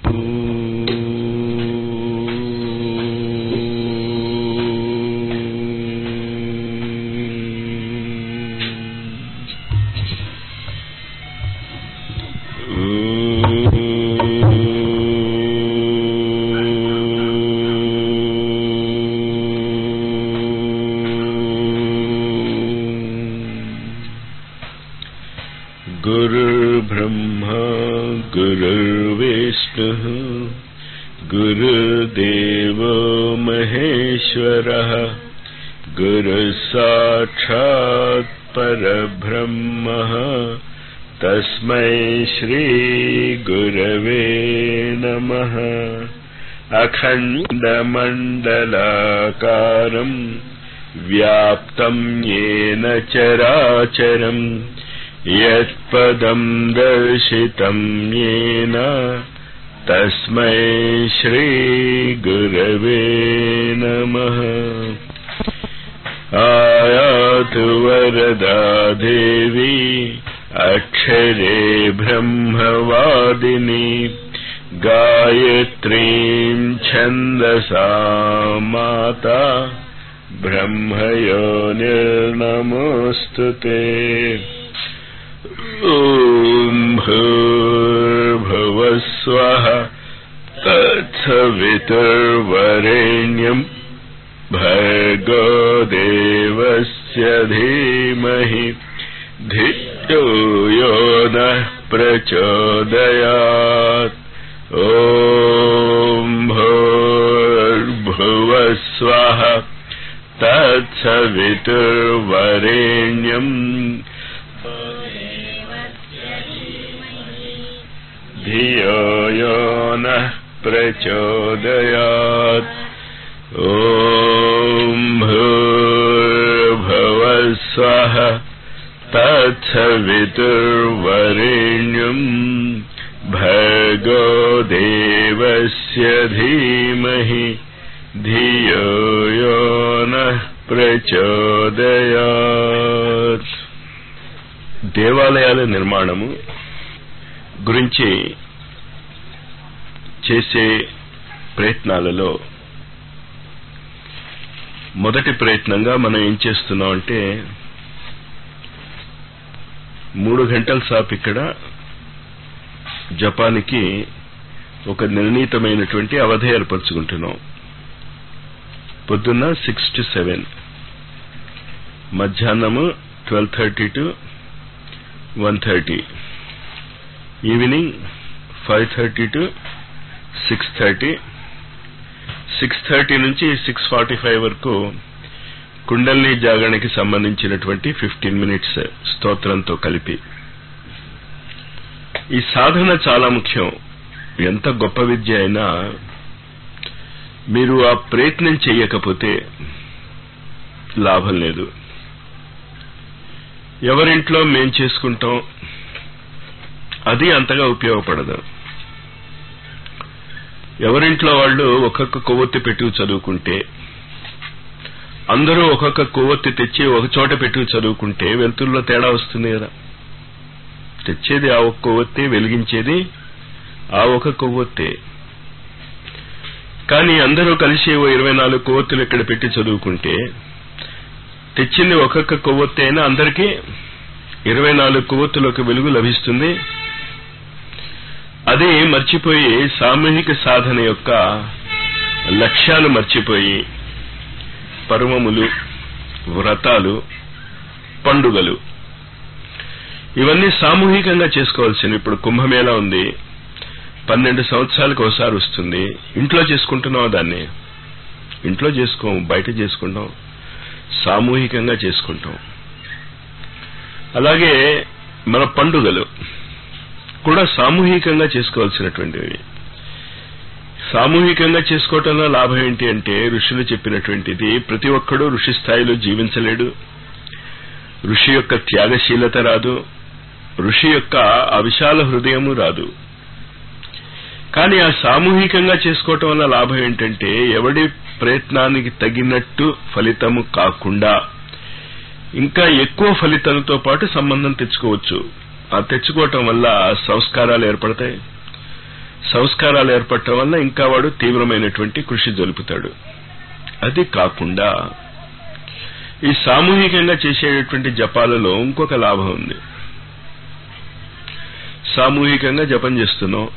गुरुर्ब्रह्मा गुरुर्विष्णुः गुरुदेव महेश्वरः गुरुसाक्षात् परब्रह्मः तस्मै श्रीगुरवे नमः अखण्डमण्डलाकारम् व्याप्तम् येन चराचरम् यत्पदम् दर्शितम् येन तस्मै श्रीगुरवे नमः आयातु वरदा देवी अक्षरे ब्रह्मवादिनी गायत्रीम् छन्दसा माता ब्रह्मयोनिर्नमोऽस्तु ते ॐ भूर्भुवस्वः तत्सवितुर्वरेण्यम् भर्गो देवस्य धीमहि धियो यो नः प्रचोदयात् ॐ भूर्भुवस्वः तत्सवितुर्वरेण्यम् धियो यो नः प्रचोदयात् ॐ भूर्भुवस्वः तत्सवितुर्वरेण्यम् भर्गो देवस्य धीमहि धियो यो नः ప్రచోదయాత్ దేవాలయాల నిర్మాణము గురించి చేసే ప్రయత్నాలలో మొదటి ప్రయత్నంగా మనం ఏం చేస్తున్నాం అంటే మూడు గంటల సాప్ ఇక్కడ జపాన్కి ఒక నిర్ణీతమైనటువంటి అవధి ఏర్పరచుకుంటున్నాం పొద్దున్న సిక్స్ టు సెవెన్ మధ్యాహ్నము twelve thirty to one thirty evening five thirty to six thirty six thirty నుంచి సిక్స్ ఫార్టీ ఫైవ్ వరకు కుండల్ని జాగరణకి సంబంధించినటువంటి ఫిఫ్టీన్ మినిట్స్ స్తోత్రంతో కలిపి ఈ సాధన చాలా ముఖ్యం ఎంత గొప్ప విద్య అయినా మీరు ఆ ప్రయత్నం చెయ్యకపోతే లాభం లేదు ఎవరింట్లో మేం చేసుకుంటాం అది అంతగా ఉపయోగపడదు ఎవరింట్లో వాళ్ళు ఒక్కొక్క కొవ్వొత్తి పెట్టుకు చదువుకుంటే అందరూ ఒక్కొక్క కొవ్వొత్తి తెచ్చి ఒక చోట పెట్టుకు చదువుకుంటే వెలుతుల్లో తేడా వస్తుంది కదా తెచ్చేది ఆ ఒక్క కొవ్వొత్తి వెలిగించేది ఆ ఒక కొవ్వొత్తే కానీ అందరూ కలిసి ఓ ఇరవై నాలుగు కొవ్వొత్తులు ఇక్కడ పెట్టి చదువుకుంటే తెచ్చింది ఒక్కొక్క కొవ్వొత్తి అయినా అందరికీ ఇరవై నాలుగు కొవ్వొత్తులకు వెలుగు లభిస్తుంది అది మర్చిపోయి సామూహిక సాధన యొక్క లక్ష్యాలు మర్చిపోయి పర్వములు వ్రతాలు పండుగలు ఇవన్నీ సామూహికంగా చేసుకోవాల్సింది ఇప్పుడు కుంభమేళా ఉంది పన్నెండు సంవత్సరాలకు ఒకసారి వస్తుంది ఇంట్లో చేసుకుంటున్నాం దాన్ని ఇంట్లో చేసుకోం బయట చేసుకుంటాం సామూహికంగా చేసుకుంటాం అలాగే మన పండుగలు కూడా సామూహికంగా చేసుకోవాల్సినటువంటివి సామూహికంగా చేసుకోవటంలో లాభం ఏంటి అంటే ఋషులు చెప్పినటువంటిది ప్రతి ఒక్కడూ ఋషి స్థాయిలో జీవించలేడు ఋషి యొక్క త్యాగశీలత రాదు ఋషి యొక్క అవిశాల హృదయము రాదు కానీ ఆ సామూహికంగా చేసుకోవటం వల్ల లాభం ఏంటంటే ఎవడి ప్రయత్నానికి తగినట్టు ఫలితము కాకుండా ఇంకా ఎక్కువ ఫలితంతో పాటు సంబంధం తెచ్చుకోవచ్చు ఆ తెచ్చుకోవటం వల్ల సంస్కారాలు ఏర్పడతాయి సంస్కారాలు ఏర్పడటం వల్ల ఇంకా వాడు తీవ్రమైనటువంటి కృషి జరుపుతాడు అది కాకుండా ఈ సామూహికంగా చేసేటటువంటి జపాలలో ఇంకొక లాభం ఉంది సామూహికంగా జపం చేస్తున్నాం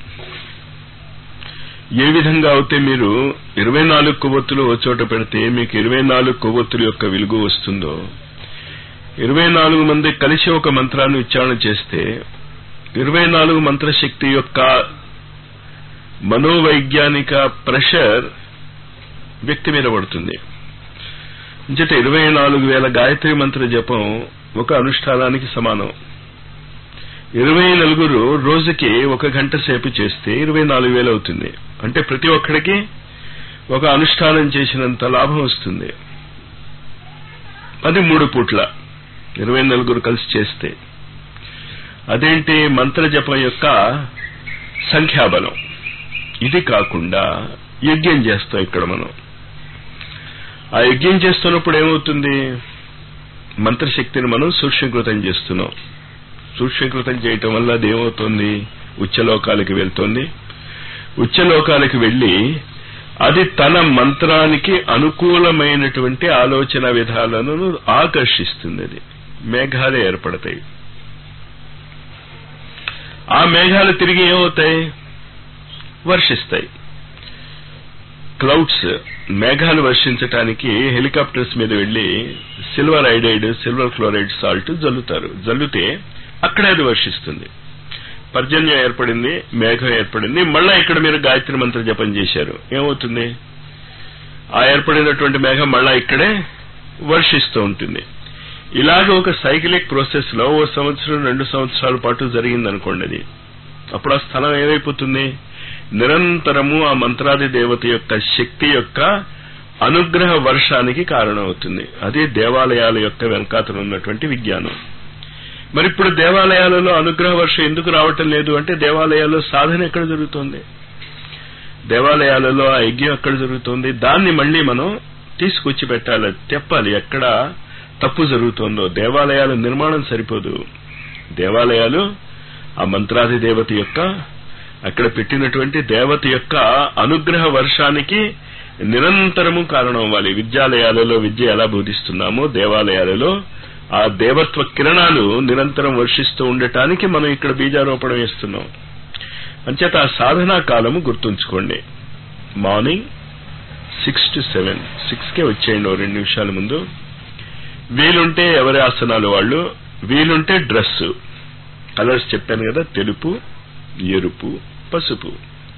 ఏ విధంగా అయితే మీరు ఇరవై నాలుగు కొవ్వొత్తులు ఓ చోట పెడితే మీకు ఇరవై నాలుగు కొవ్వొత్తుల యొక్క వెలుగు వస్తుందో ఇరవై నాలుగు మంది కలిసి ఒక మంత్రాన్ని ఉచ్చారణ చేస్తే ఇరవై నాలుగు మంత్రశక్తి యొక్క మనోవైజ్ఞానిక ప్రెషర్ వ్యక్తి మీద పడుతుంది అంచేత ఇరవై నాలుగు వేల గాయత్రి మంత్ర జపం ఒక అనుష్ఠానానికి సమానం ఇరవై నలుగురు రోజుకి ఒక గంట సేపు చేస్తే ఇరవై నాలుగు వేలు అవుతుంది అంటే ప్రతి ఒక్కడికి ఒక అనుష్ఠానం చేసినంత లాభం వస్తుంది అది మూడు పూట్ల ఇరవై నలుగురు కలిసి చేస్తే అదేంటి మంత్ర జపం యొక్క సంఖ్యాబలం ఇది కాకుండా యజ్ఞం చేస్తాం ఇక్కడ మనం ఆ యజ్ఞం చేస్తున్నప్పుడు ఏమవుతుంది మంత్రశక్తిని మనం సూక్ష్మీకృతం చేస్తున్నాం సూక్ష్మీకృతం చేయటం వల్ల అది ఏమవుతుంది ఉచ్చలోకాలకి వెళ్తుంది ఉచ్చలోకాలకి వెళ్ళి అది తన మంత్రానికి అనుకూలమైనటువంటి ఆలోచన విధాలను ఆకర్షిస్తుంది అది మేఘాలు ఏర్పడతాయి ఆ మేఘాలు తిరిగి ఏమవుతాయి వర్షిస్తాయి క్లౌడ్స్ మేఘాలు వర్షించటానికి హెలికాప్టర్స్ మీద వెళ్లి silver iodide silver chloride salt జల్లుతారు జల్లుతే అక్కడే అది వర్షిస్తుంది పర్జన్యం ఏర్పడింది మేఘం ఏర్పడింది మళ్ళా ఇక్కడ మీరు గాయత్రి మంత్ర జపం చేశారు ఏమవుతుంది ఆ ఏర్పడినటువంటి మేఘం మళ్ళా ఇక్కడే వర్షిస్తూ ఉంటుంది ఇలాగ ఒక సైకిలిక్ ప్రాసెస్ లో ఓ సంవత్సరం రెండు సంవత్సరాల పాటు జరిగిందనుకోండి అది అప్పుడు ఆ స్థలం ఏమైపోతుంది నిరంతరము ఆ మంత్రాది దేవత యొక్క శక్తి యొక్క అనుగ్రహ వర్షానికి కారణమవుతుంది అదే దేవాలయాల యొక్క వెనకాతలు ఉన్నటువంటి విజ్ఞానం మరి ఇప్పుడు దేవాలయాలలో అనుగ్రహ వర్షం ఎందుకు రావటం లేదు అంటే దేవాలయాల్లో సాధన ఎక్కడ జరుగుతుంది దేవాలయాలలో ఆ యజ్ఞం ఎక్కడ జరుగుతుంది దాన్ని మళ్ళీ మనం తీసుకొచ్చి పెట్టాలి తెప్పాలి ఎక్కడ తప్పు జరుగుతుందో దేవాలయాల నిర్మాణం సరిపోదు దేవాలయాలు ఆ మంత్రాది దేవత యొక్క అక్కడ పెట్టినటువంటి దేవత యొక్క అనుగ్రహ వర్షానికి నిరంతరము కారణం అవ్వాలి విద్యాలయాలలో విద్య ఎలా బోధిస్తున్నామో దేవాలయాలలో ఆ దేవత్వ కిరణాలు నిరంతరం వర్షిస్తూ ఉండటానికి మనం ఇక్కడ బీజారోపణ వేస్తున్నాం అంచేత ఆ సాధనా కాలము గుర్తుంచుకోండి మార్నింగ్ సిక్స్ టు సెవెన్ సిక్స్కే వచ్చేయండి ఓ రెండు నిమిషాల ముందు వీలుంటే ఎవరి ఆసనాలు వాళ్ళు వీలుంటే డ్రెస్ కలర్స్ చెప్పాను కదా తెలుపు ఎరుపు పసుపు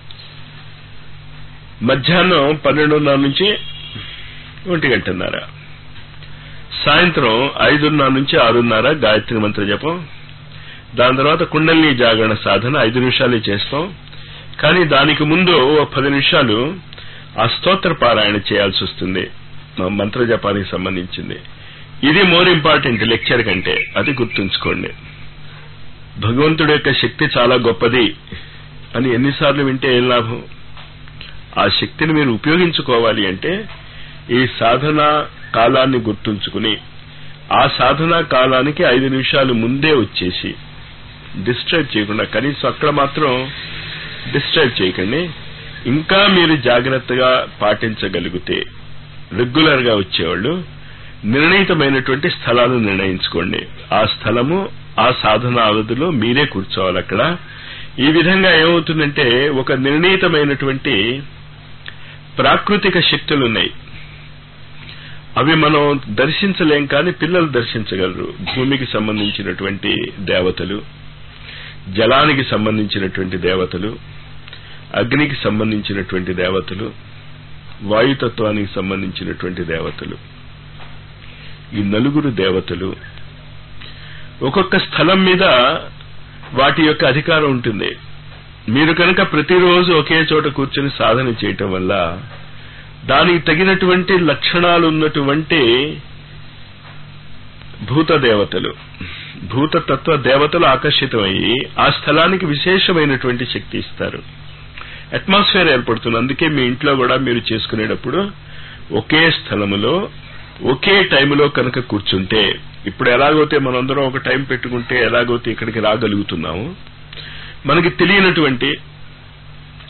మధ్యాహ్నం పన్నెండున్నర నుంచి ఒంటి గంటన్నర సాయంత్రం ఐదున్నర నుంచి ఆరున్నర గాయత్రి మంత్ర జపం దాని తర్వాత కుండలిని జాగరణ సాధన ఐదు నిమిషాలే చేస్తాం కానీ దానికి ముందు ఓ పది నిమిషాలు ఆ స్తోత్ర పారాయణ చేయాల్సి వస్తుంది మంత్ర జపానికి సంబంధించింది ఇది మోర్ ఇంపార్టెంట్ లెక్చర్ కంటే అది గుర్తుంచుకోండి భగవంతుడి యొక్క శక్తి చాలా గొప్పది అని ఎన్నిసార్లు వింటే ఏం లాభం ఆ శక్తిని మీరు ఉపయోగించుకోవాలి అంటే ఈ సాధన కాలాన్ని గుర్తుంచుకుని ఆ సాధనా కాలానికి ఐదు నిమిషాలు ముందే వచ్చేసి డిస్టర్బ్ చేయకుండా కనీసం అక్కడ మాత్రం డిస్టర్బ్ చేయకండి ఇంకా మీరు జాగ్రత్తగా పాటించగలిగితే రెగ్యులర్ గా వచ్చేవాళ్ళు నిర్ణయితమైనటువంటి స్థలాలు నిర్ణయించుకోండి ఆ స్థలము ఆ సాధన అవధిలో మీరే కూర్చోవాలి అక్కడ ఈ విధంగా ఏమవుతుందంటే ఒక నిర్ణీతమైనటువంటి ప్రాకృతిక శక్తులు ఉన్నాయి అవి మనం దర్శించలేం కానీ పిల్లలు దర్శించగలరు భూమికి సంబంధించినటువంటి దేవతలు జలానికి సంబంధించినటువంటి దేవతలు అగ్నికి సంబంధించినటువంటి దేవతలు వాయుతత్వానికి సంబంధించినటువంటి దేవతలు ఈ నలుగురు దేవతలు ఒక్కొక్క స్థలం మీద వాటి యొక్క అధికారం ఉంటుంది మీరు కనుక ప్రతిరోజు ఒకే చోట కూర్చొని సాధన చేయటం వల్ల దానికి తగినటువంటి లక్షణాలు ఉన్నటువంటి భూత దేవతలు భూతతత్వ దేవతలు ఆకర్షితమయ్యి ఆ స్థలానికి విశేషమైనటువంటి శక్తి ఇస్తారు అట్మాస్ఫియర్ ఏర్పడుతుంది అందుకే మీ ఇంట్లో కూడా మీరు చేసుకునేటప్పుడు ఒకే స్థలములో ఒకే టైంలో కనుక కూర్చుంటే ఇప్పుడు ఎలాగైతే మనందరం ఒక టైం పెట్టుకుంటే ఎలాగైతే ఇక్కడికి రాగలుగుతున్నాము మనకి తెలియనటువంటి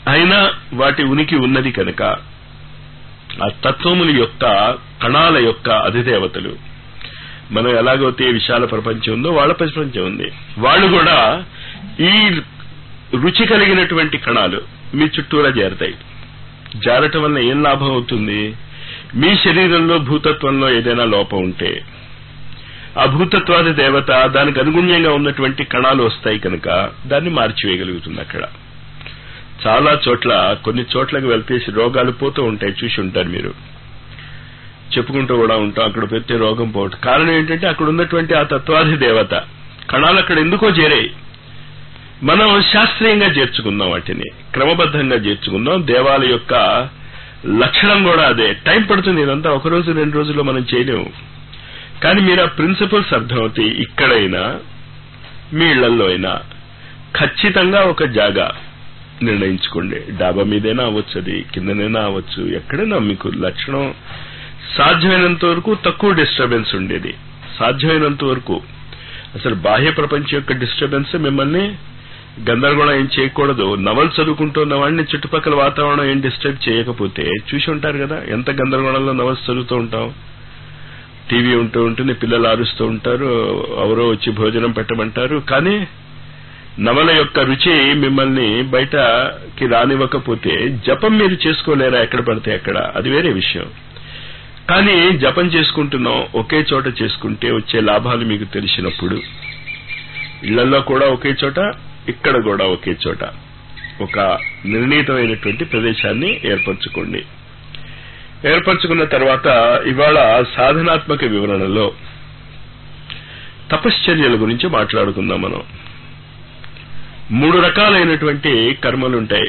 అయినా వాటి ఉనికి ఉన్నది కనుక ఆ తత్వముల యొక్క కణాల యొక్క అధిదేవతలు మనం ఎలాగైతే విశాల ప్రపంచం ఉందో వాళ్ళ ప్రపంచం ఉంది వాళ్ళు కూడా ఈ రుచి కలిగినటువంటి కణాలు మీ చుట్టూరా చేరతాయి జారటం వల్ల ఏం లాభం అవుతుంది మీ శరీరంలో భూతత్వంలో ఏదైనా లోపం ఉంటే ఆ భూతత్వాది దేవత దానికి అనుగుణ్యంగా ఉన్నటువంటి కణాలు వస్తాయి కనుక దాన్ని మార్చివేయగలుగుతుంది అక్కడ చాలా చోట్ల కొన్ని చోట్లకు వెళ్తే రోగాలు పోతూ ఉంటాయి చూసి ఉంటారు మీరు చెప్పుకుంటూ కూడా ఉంటాం అక్కడ పెట్టే రోగం పోవటం కారణం ఏంటంటే అక్కడ ఉన్నటువంటి ఆ తత్వాది దేవత కణాలు అక్కడ ఎందుకో చేరాయి మనం శాస్త్రీయంగా చేర్చుకుందాం వాటిని క్రమబద్ధంగా చేర్చుకుందాం దేవాల యొక్క లక్షణం కూడా అదే టైం పడుతుంది ఇదంతా ఒక రోజు రెండు రోజుల్లో మనం చేయలేము కానీ మీరు ఆ ప్రిన్సిపల్స్ అర్థమవుతాయి ఇక్కడైనా మీ ఇళ్లలో అయినా ఖచ్చితంగా ఒక జాగా నిర్ణయించుకోండి డాబా మీదైనా అవ్వచ్చు అది కిందనైనా అవ్వచ్చు ఎక్కడైనా మీకు లక్షణం సాధ్యమైనంత వరకు తక్కువ డిస్టర్బెన్స్ ఉండేది సాధ్యమైనంత వరకు అసలు బాహ్య ప్రపంచం యొక్క డిస్టర్బెన్స్ మిమ్మల్ని గందరగోళం ఏం చేయకూడదు నవలు చదువుకుంటున్న వాడిని చుట్టుపక్కల వాతావరణం ఏం డిస్టర్బ్ చేయకపోతే చూసి ఉంటారు కదా ఎంత గందరగోళంలో నవల్స్ చదువుతూ ఉంటాం టీవీ ఉంటూ ఉంటుంది పిల్లలు ఆరుస్తూ ఉంటారు ఎవరో వచ్చి భోజనం పెట్టమంటారు కానీ నవల యొక్క రుచి మిమ్మల్ని బయటకి రానివ్వకపోతే జపం మీరు చేసుకోలేరా ఎక్కడ పడితే అక్కడ అది వేరే విషయం కానీ జపం చేసుకుంటున్నాం ఒకే చోట చేసుకుంటే వచ్చే లాభాలు మీకు తెలిసినప్పుడు ఇళ్లలో కూడా ఒకే చోట ఇక్కడ కూడా ఒకే చోట ఒక నిర్ణీతమైనటువంటి ప్రదేశాన్ని ఏర్పరచుకోండి ఏర్పరచుకున్న తర్వాత ఇవాళ సాధనాత్మక వివరణలో తపశ్చర్యల గురించి మాట్లాడుకుందాం మనం మూడు రకాలైనటువంటి కర్మలుంటాయి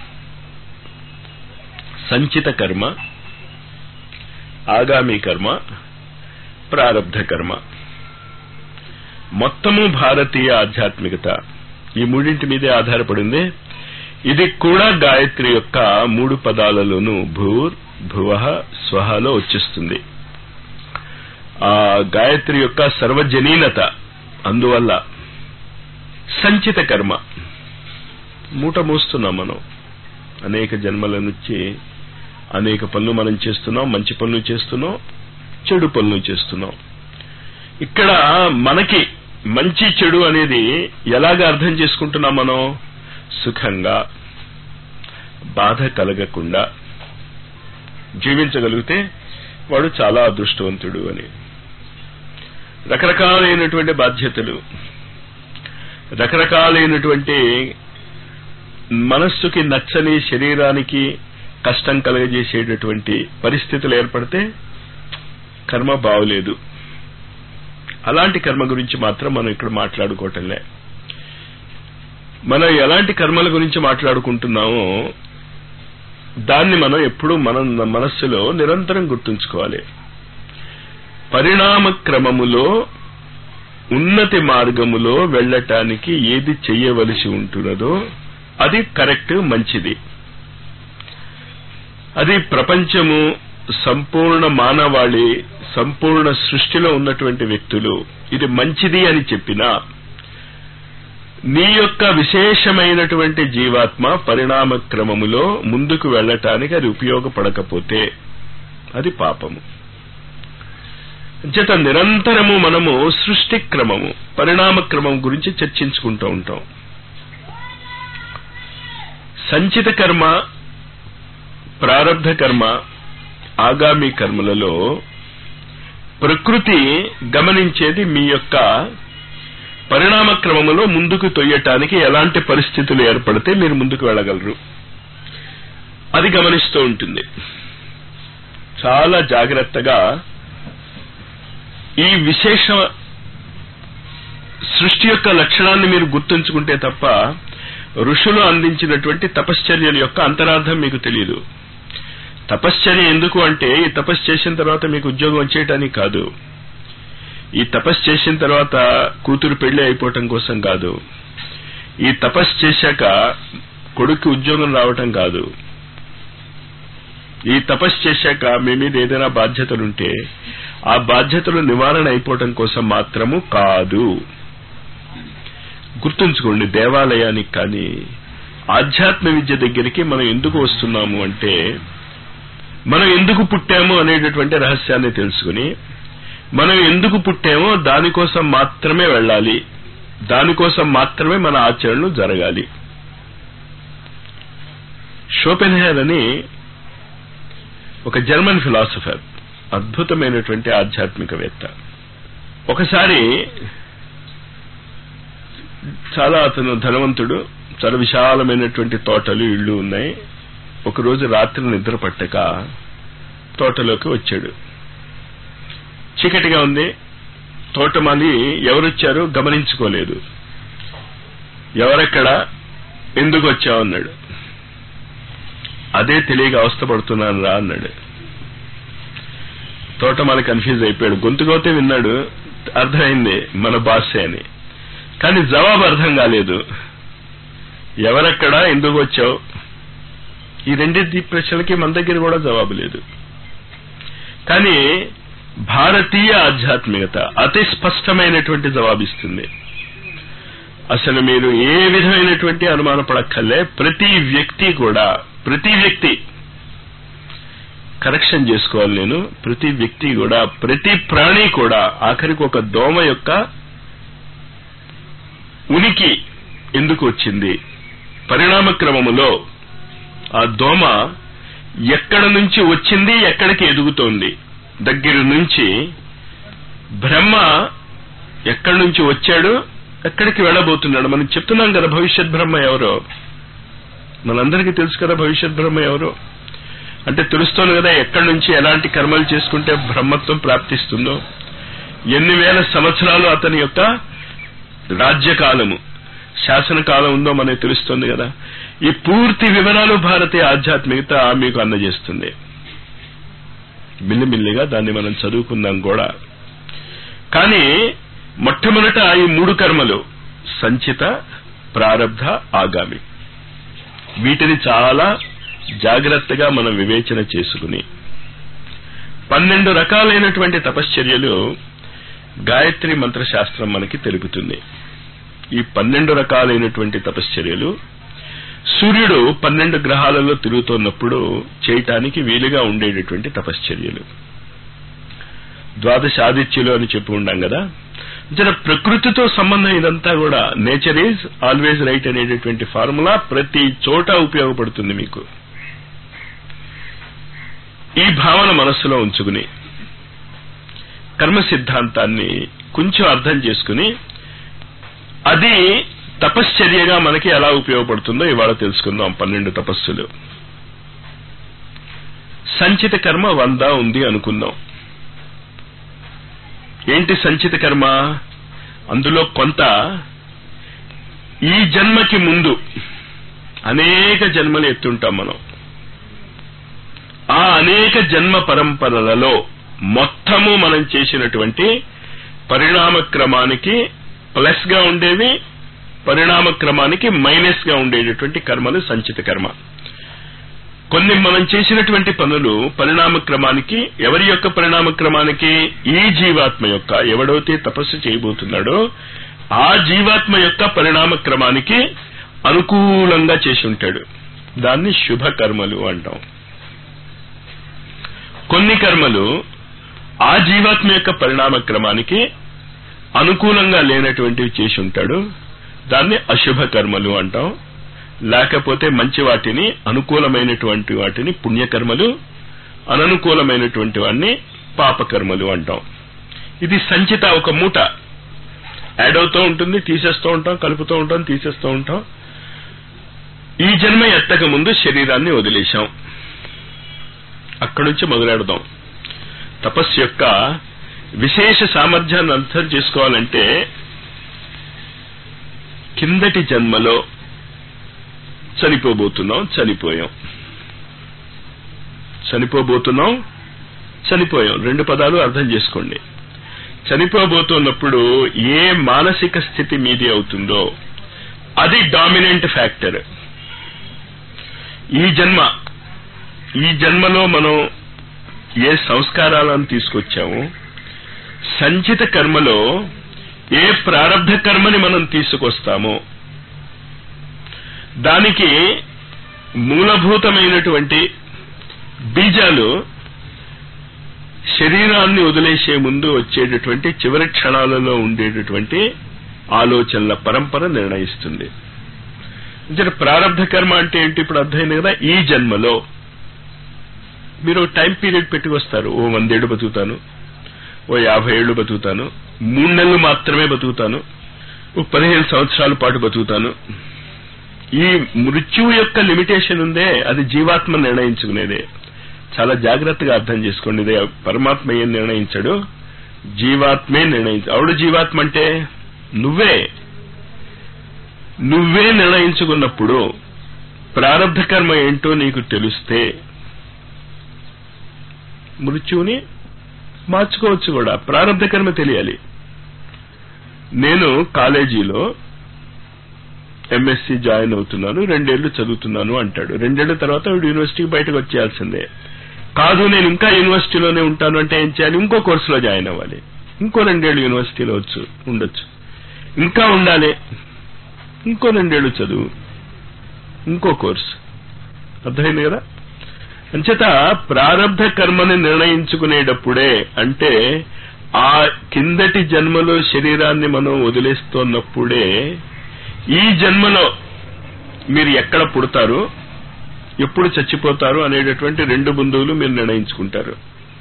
సంచిత కర్మ ఆగామి కర్మ ప్రారబ్ధ కర్మ మొత్తము భారతీయ ఆధ్యాత్మికత ఈ మూడింటి మీదే ఆధారపడింది ఇది కూడా గాయత్రి యొక్క మూడు పదాలలోనూ భూర్ భువ స్వహలో వచ్చేస్తుంది ఆ గాయత్రి యొక్క సర్వజనీనత అందువల్ల సంచిత కర్మ మూట మోస్తున్నాం మనం అనేక జన్మల నుంచి అనేక పనులు మనం చేస్తున్నాం మంచి పనులు చేస్తున్నాం చెడు పనులు చేస్తున్నాం ఇక్కడ మనకి మంచి చెడు అనేది ఎలాగ అర్థం చేసుకుంటున్నాం మనం సుఖంగా బాధ కలగకుండా జీవించగలిగితే వాడు చాలా అదృష్టవంతుడు అని రకరకాలైనటువంటి బాధ్యతలు రకరకాలైనటువంటి మనస్సుకి నచ్చని శరీరానికి కష్టం కలగజేసేటటువంటి పరిస్థితులు ఏర్పడితే కర్మ బాగలేదు అలాంటి కర్మ గురించి మాత్రం మనం ఇక్కడ మాట్లాడుకోవటంలే మనం ఎలాంటి కర్మల గురించి మాట్లాడుకుంటున్నామో దాన్ని మనం ఎప్పుడూ మన మనస్సులో నిరంతరం గుర్తుంచుకోవాలి పరిణామ క్రమములో ఉన్నతి మార్గములో వెళ్ళటానికి ఏది చెయ్యవలసి ఉంటున్నదో అది కరెక్ట్ మంచిది అది ప్రపంచము సంపూర్ణ మానవాళి సంపూర్ణ సృష్టిలో ఉన్నటువంటి వ్యక్తులు ఇది మంచిది అని చెప్పినా నీ యొక్క విశేషమైనటువంటి జీవాత్మ పరిణామ క్రమములో ముందుకు వెళ్ళటానికి అది ఉపయోగపడకపోతే అది పాపము చేత నిరంతరము మనము సృష్టి క్రమము పరిణామ క్రమం గురించి చర్చించుకుంటూ ఉంటాం సంచిత కర్మ ప్రారబ్ధ కర్మ ఆగామి కర్మలలో ప్రకృతి గమనించేది మీ యొక్క పరిణామ క్రమములో ముందుకు తొయ్యటానికి ఎలాంటి పరిస్థితులు ఏర్పడితే మీరు ముందుకు వెళ్ళగలరు అది గమనిస్తూ ఉంటుంది చాలా జాగ్రత్తగా ఈ విశేష సృష్టి యొక్క లక్షణాన్ని మీరు గుర్తుంచుకుంటే తప్ప ఋషులు అందించినటువంటి తపశ్చర్యల యొక్క అంతరార్థం మీకు తెలియదు తపశ్చర్య ఎందుకు అంటే ఈ తపస్సు చేసిన తర్వాత మీకు ఉద్యోగం వచ్చేయటానికి కాదు ఈ తపస్సు చేసిన తర్వాత కూతురు పెళ్లి అయిపోవటం కోసం కాదు ఈ తపస్సు చేశాక కొడుక్కి ఉద్యోగం రావటం కాదు ఈ తపస్సు చేశాక మీ మీద ఏదైనా బాధ్యతలుంటే ఆ బాధ్యతలు నివారణ అయిపోవటం కోసం మాత్రము కాదు గుర్తుంచుకోండి దేవాలయానికి కానీ ఆధ్యాత్మ విద్య దగ్గరికి మనం ఎందుకు వస్తున్నాము అంటే మనం ఎందుకు పుట్టాము అనేటటువంటి రహస్యాన్ని తెలుసుకుని మనం ఎందుకు పుట్టామో దానికోసం మాత్రమే వెళ్ళాలి దానికోసం మాత్రమే మన ఆచరణలు జరగాలి షోపెన్హేర్ అని ఒక జర్మన్ ఫిలాసఫర్ అద్భుతమైనటువంటి ఆధ్యాత్మికవేత్త ఒకసారి చాలా అతను ధనవంతుడు చాలా విశాలమైనటువంటి తోటలు ఇళ్ళు ఉన్నాయి ఒకరోజు రాత్రి నిద్ర పట్టక తోటలోకి వచ్చాడు చీకటిగా ఉంది తోటమాలి ఎవరొచ్చారో గమనించుకోలేదు ఎవరెక్కడ ఎందుకు వచ్చావు అన్నాడు అదే తెలియక అవస్థపడుతున్నాను రా అన్నాడు తోటమాలి కన్ఫ్యూజ్ అయిపోయాడు గొంతుకోతే విన్నాడు అర్థమైంది మన బాసే అని కానీ జవాబు అర్థం కాలేదు ఎవరెక్కడ ఎందుకు వచ్చావు ఈ రెండింటి ప్రశ్నలకి మన దగ్గర కూడా జవాబు లేదు కానీ భారతీయ ఆధ్యాత్మికత అతి స్పష్టమైనటువంటి జవాబిస్తుంది అసలు మీరు ఏ విధమైనటువంటి అనుమాన పడక్కర్లే ప్రతి వ్యక్తి కూడా ప్రతి వ్యక్తి కరెక్షన్ చేసుకోవాలి నేను ప్రతి వ్యక్తి కూడా ప్రతి ప్రాణి కూడా ఆఖరికి ఒక దోమ యొక్క ఉనికి ఎందుకు వచ్చింది పరిణామ క్రమములో ఆ దోమ ఎక్కడ నుంచి వచ్చింది ఎక్కడికి ఎదుగుతోంది దగ్గర నుంచి బ్రహ్మ ఎక్కడి నుంచి వచ్చాడు ఎక్కడికి వెళ్ళబోతున్నాడు మనం చెప్తున్నాం కదా భవిష్యత్ బ్రహ్మ ఎవరో మనందరికీ తెలుసు కదా భవిష్యత్ బ్రహ్మ ఎవరో అంటే తెలుస్తోంది కదా ఎక్కడి నుంచి ఎలాంటి కర్మలు చేసుకుంటే బ్రహ్మత్వం ప్రాప్తిస్తుందో ఎన్ని వేల సంవత్సరాలు అతని యొక్క రాజ్యకాలము శాసనకాలం ఉందో మనకు తెలుస్తుంది కదా ఈ పూర్తి వివరాలు భారతీయ ఆధ్యాత్మికత మీకు అందజేస్తుంది మిల్లిమిల్లిగా దాన్ని మనం చదువుకుందాం కూడా కానీ మొట్టమొదట ఈ మూడు కర్మలు సంచిత ప్రారబ్ధ ఆగామి వీటిని చాలా జాగ్రత్తగా మనం వివేచన చేసుకుని పన్నెండు రకాలైనటువంటి తపశ్చర్యలు గాయత్రి మంత్రశాస్త్రం మనకి తెలుపుతుంది ఈ పన్నెండు రకాలైనటువంటి తపశ్చర్యలు సూర్యుడు పన్నెండు గ్రహాలలో తిరుగుతున్నప్పుడు చేయటానికి వీలుగా ఉండేటటువంటి తపశ్చర్యలు ద్వాదశ ఆదిత్యులు అని చెప్పి ఉండాం కదా జర ప్రకృతితో సంబంధం ఇదంతా కూడా నేచర్ ఈజ్ ఆల్వేజ్ రైట్ అనేటటువంటి ఫార్ములా ప్రతి చోట ఉపయోగపడుతుంది మీకు ఈ భావన మనస్సులో ఉంచుకుని కర్మ సిద్ధాంతాన్ని కొంచెం అర్థం చేసుకుని అది తపశ్చర్యగా మనకి ఎలా ఉపయోగపడుతుందో ఇవాళ తెలుసుకుందాం పన్నెండు తపస్సులు సంచిత కర్మ వంద ఉంది అనుకుందాం ఏంటి సంచిత కర్మ అందులో కొంత ఈ జన్మకి ముందు అనేక జన్మలు ఎత్తుంటాం మనం ఆ అనేక జన్మ పరంపరలలో మొత్తము మనం చేసినటువంటి పరిణామ క్రమానికి ప్లస్ గా ఉండేవి పరిణామ క్రమానికి మైనస్ గా ఉండేటటువంటి కర్మలు సంచిత కర్మ కొన్ని మనం చేసినటువంటి పనులు పరిణామ క్రమానికి ఎవరి యొక్క పరిణామ క్రమానికి ఈ జీవాత్మ యొక్క ఎవడైతే తపస్సు చేయబోతున్నాడో ఆ జీవాత్మ యొక్క పరిణామ క్రమానికి అనుకూలంగా చేసి ఉంటాడు దాన్ని శుభ కర్మలు అంటాం కొన్ని కర్మలు ఆ జీవాత్మ యొక్క పరిణామ క్రమానికి అనుకూలంగా లేనటువంటివి చేసి ఉంటాడు దాన్ని అశుభ కర్మలు అంటాం లేకపోతే మంచి వాటిని అనుకూలమైనటువంటి వాటిని పుణ్యకర్మలు అననుకూలమైనటువంటి వాటిని పాపకర్మలు అంటాం ఇది సంచిత ఒక మూట యాడ్ అవుతూ ఉంటుంది తీసేస్తూ ఉంటాం కలుపుతూ ఉంటాం తీసేస్తూ ఉంటాం ఈ జన్మ ఎత్తక ముందు శరీరాన్ని వదిలేశాం అక్కడి నుంచి మొదలెడదాం తపస్సు యొక్క విశేష సామర్థ్యాన్ని అర్థం చేసుకోవాలంటే కిందటి జన్మలో చనిపోబోతున్నాం చనిపోయాం చనిపోబోతున్నాం చనిపోయాం రెండు పదాలు అర్థం చేసుకోండి చనిపోబోతున్నప్పుడు ఏ మానసిక స్థితి మీది అవుతుందో అది డామినెంట్ ఫ్యాక్టర్ ఈ జన్మ ఈ జన్మలో మనం ఏ సంస్కారాలను తీసుకొచ్చామో సంచిత కర్మలో ఏ ప్రారంభ కర్మని మనం తీసుకొస్తామో దానికి మూలభూతమైనటువంటి బీజాలు శరీరాన్ని వదిలేసే ముందు వచ్చేటటువంటి చివరి క్షణాలలో ఉండేటటువంటి ఆలోచనల పరంపర నిర్ణయిస్తుంది అంటే ప్రారంభ కర్మ అంటే ఏంటి ఇప్పుడు అర్థమైంది కదా ఈ జన్మలో మీరు టైం పీరియడ్ పెట్టుకొస్తారు ఓ వందేళ్లు బతుకుతాను ఓ యాభై ఏళ్ళు బతుకుతాను మూడు నెలలు మాత్రమే బతుకుతాను ఓ పదిహేను సంవత్సరాల పాటు బతుకుతాను ఈ మృత్యువు యొక్క లిమిటేషన్ ఉందే అది జీవాత్మ నిర్ణయించుకునేదే చాలా జాగ్రత్తగా అర్థం చేసుకోండి ఇదే పరమాత్మ ఏం నిర్ణయించాడు జీవాత్మే నిర్ణయించు ఆవిడ జీవాత్మ అంటే నువ్వే నువ్వే నిర్ణయించుకున్నప్పుడు ప్రారంభ కర్మ ఏంటో నీకు తెలిస్తే మృత్యువుని మార్చుకోవచ్చు కూడా ప్రారంభ కర్మ తెలియాలి నేను కాలేజీలో ఎంఎస్సి జాయిన్ అవుతున్నాను రెండేళ్లు చదువుతున్నాను అంటాడు రెండేళ్ల తర్వాత వీడు యూనివర్సిటీకి బయటకు వచ్చేయాల్సిందే కాదు నేను ఇంకా యూనివర్సిటీలోనే ఉంటాను అంటే ఏం చేయాలి ఇంకో కోర్సులో జాయిన్ అవ్వాలి ఇంకో రెండేళ్లు యూనివర్సిటీలో వచ్చు ఉండొచ్చు ఇంకా ఉండాలి ఇంకో రెండేళ్లు చదువు ఇంకో కోర్సు అర్థమైంది కదా అంచేత ప్రారంభ కర్మని నిర్ణయించుకునేటప్పుడే అంటే ఆ కిందటి జన్మలో శరీరాన్ని మనం వదిలేస్తున్నప్పుడే ఈ జన్మలో మీరు ఎక్కడ పుడతారు ఎప్పుడు చచ్చిపోతారు అనేటటువంటి రెండు బిందువులు మీరు నిర్ణయించుకుంటారు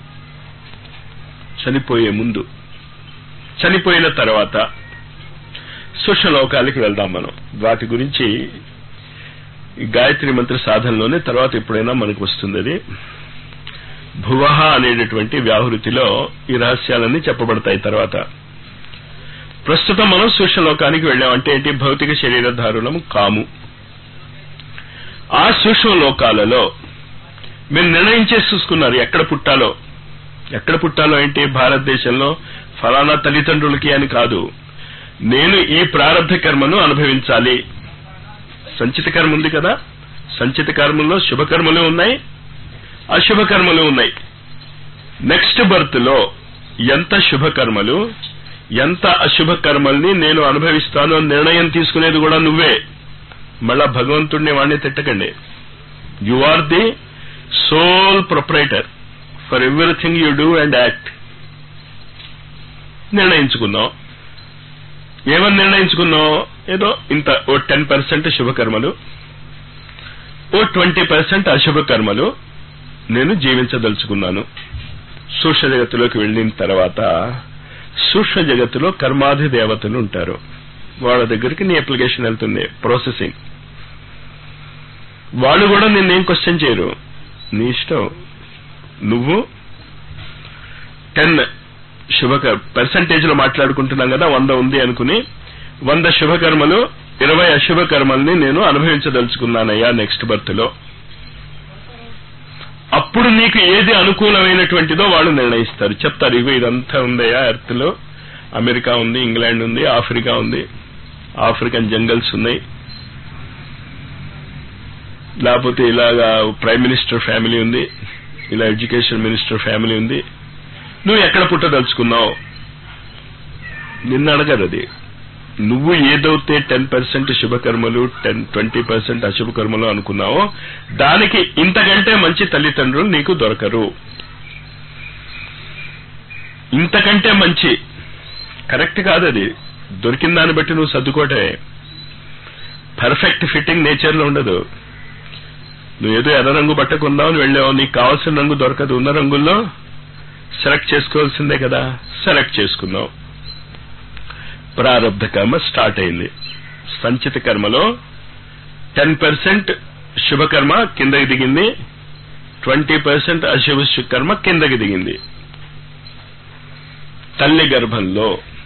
చనిపోయే ముందు చనిపోయిన తర్వాత సూక్ష్మలోకాలకి వెళ్దాం మనం వాటి గురించి ఈ గాయత్రి మంత్ర సాధనలోనే తర్వాత ఎప్పుడైనా మనకు వస్తుంది అది భువహ అనేటటువంటి వ్యాహృతిలో ఈ రహస్యాలన్నీ చెప్పబడతాయి తర్వాత ప్రస్తుతం మనం సూక్ష్మలోకానికి వెళ్ళాం అంటే ఏంటి భౌతిక శరీరధారులము కాము ఆ సూక్ష్మలోకాలలో మీరు నిర్ణయించేసి చూసుకున్నారు ఎక్కడ పుట్టాలో ఎక్కడ పుట్టాలో ఏంటి భారతదేశంలో ఫలానా తల్లిదండ్రులకి అని కాదు నేను ఈ ప్రారంభ కర్మను అనుభవించాలి సంచిత కర్మ ఉంది కదా సంచిత కర్మల్లో శుభకర్మలు ఉన్నాయి అశుభ కర్మలు ఉన్నాయి నెక్స్ట్ బర్త్ లో ఎంత శుభకర్మలు ఎంత అశుభ కర్మల్ని నేను అనుభవిస్తాను అని నిర్ణయం తీసుకునేది కూడా నువ్వే మళ్ళా భగవంతుడిని వాడిని తిట్టకండి you are the sole proprietor for everything you do and act నిర్ణయించుకున్నాం ఏమని నిర్ణయించుకున్నాం ఏదో ఇంత ఓ టెన్ పర్సెంట్ శుభకర్మలు ఓ ట్వంటీ పర్సెంట్ అశుభ కర్మలు నేను జీవించదలుచుకున్నాను సూక్ష్మ జగత్తులోకి వెళ్ళిన తర్వాత సూక్ష్మ జగత్తులో కర్మాధి దేవతలు ఉంటారు వాళ్ళ దగ్గరికి నీ అప్లికేషన్ వెళ్తుంది ప్రాసెసింగ్ వాళ్ళు కూడా నిన్నేం క్వశ్చన్ చేయరు నీ ఇష్టం నువ్వు టెన్ శుభ పర్సంటేజ్ లో మాట్లాడుకుంటున్నాం కదా వంద ఉంది అనుకుని వంద శుభకర్మలు ఇరవై అశుభ కర్మల్ని నేను అనుభవించదలుచుకున్నానయ్యా నెక్స్ట్ బర్త్ లో అప్పుడు నీకు ఏది అనుకూలమైనటువంటిదో వాళ్ళు నిర్ణయిస్తారు చెప్తారు ఇవి ఇదంతా ఉందయ్యా ఎర్త్ లో అమెరికా ఉంది ఇంగ్లాండ్ ఉంది ఆఫ్రికా ఉంది ఆఫ్రికన్ జంగల్స్ ఉన్నాయి లేకపోతే ఇలాగా ప్రైమ్ మినిస్టర్ ఫ్యామిలీ ఉంది ఇలా ఎడ్యుకేషన్ మినిస్టర్ ఫ్యామిలీ ఉంది నువ్వు ఎక్కడ పుట్టదలుచుకున్నావు నిన్న అడగరు అది నువ్వు ఏదైతే టెన్ పర్సెంట్ శుభకర్మలు టెన్ ట్వంటీ పర్సెంట్ అశుభకర్మలు అనుకున్నావో దానికి ఇంతకంటే మంచి తల్లిదండ్రులు నీకు దొరకరు ఇంతకంటే మంచి కరెక్ట్ కాదు అది దొరికిన దాన్ని బట్టి నువ్వు సర్దుకోటే పర్ఫెక్ట్ ఫిట్టింగ్ నేచర్ లో ఉండదు నువ్వు ఏదో ఎర్ర రంగు బట్ట కొందావు వెళ్ళావు నీకు కావాల్సిన రంగు దొరకదు ఉన్న రంగుల్లో సెలెక్ట్ చేసుకోవాల్సిందే కదా సెలెక్ట్ చేసుకున్నావు ప్రారంభ కర్మ స్టార్ట్ అయింది సంచిత కర్మలో టెన్ పర్సెంట్ శుభకర్మ కిందకి దిగింది ట్వంటీ పర్సెంట్ అశుభ కర్మ కిందకి దిగింది తల్లి గర్భంలో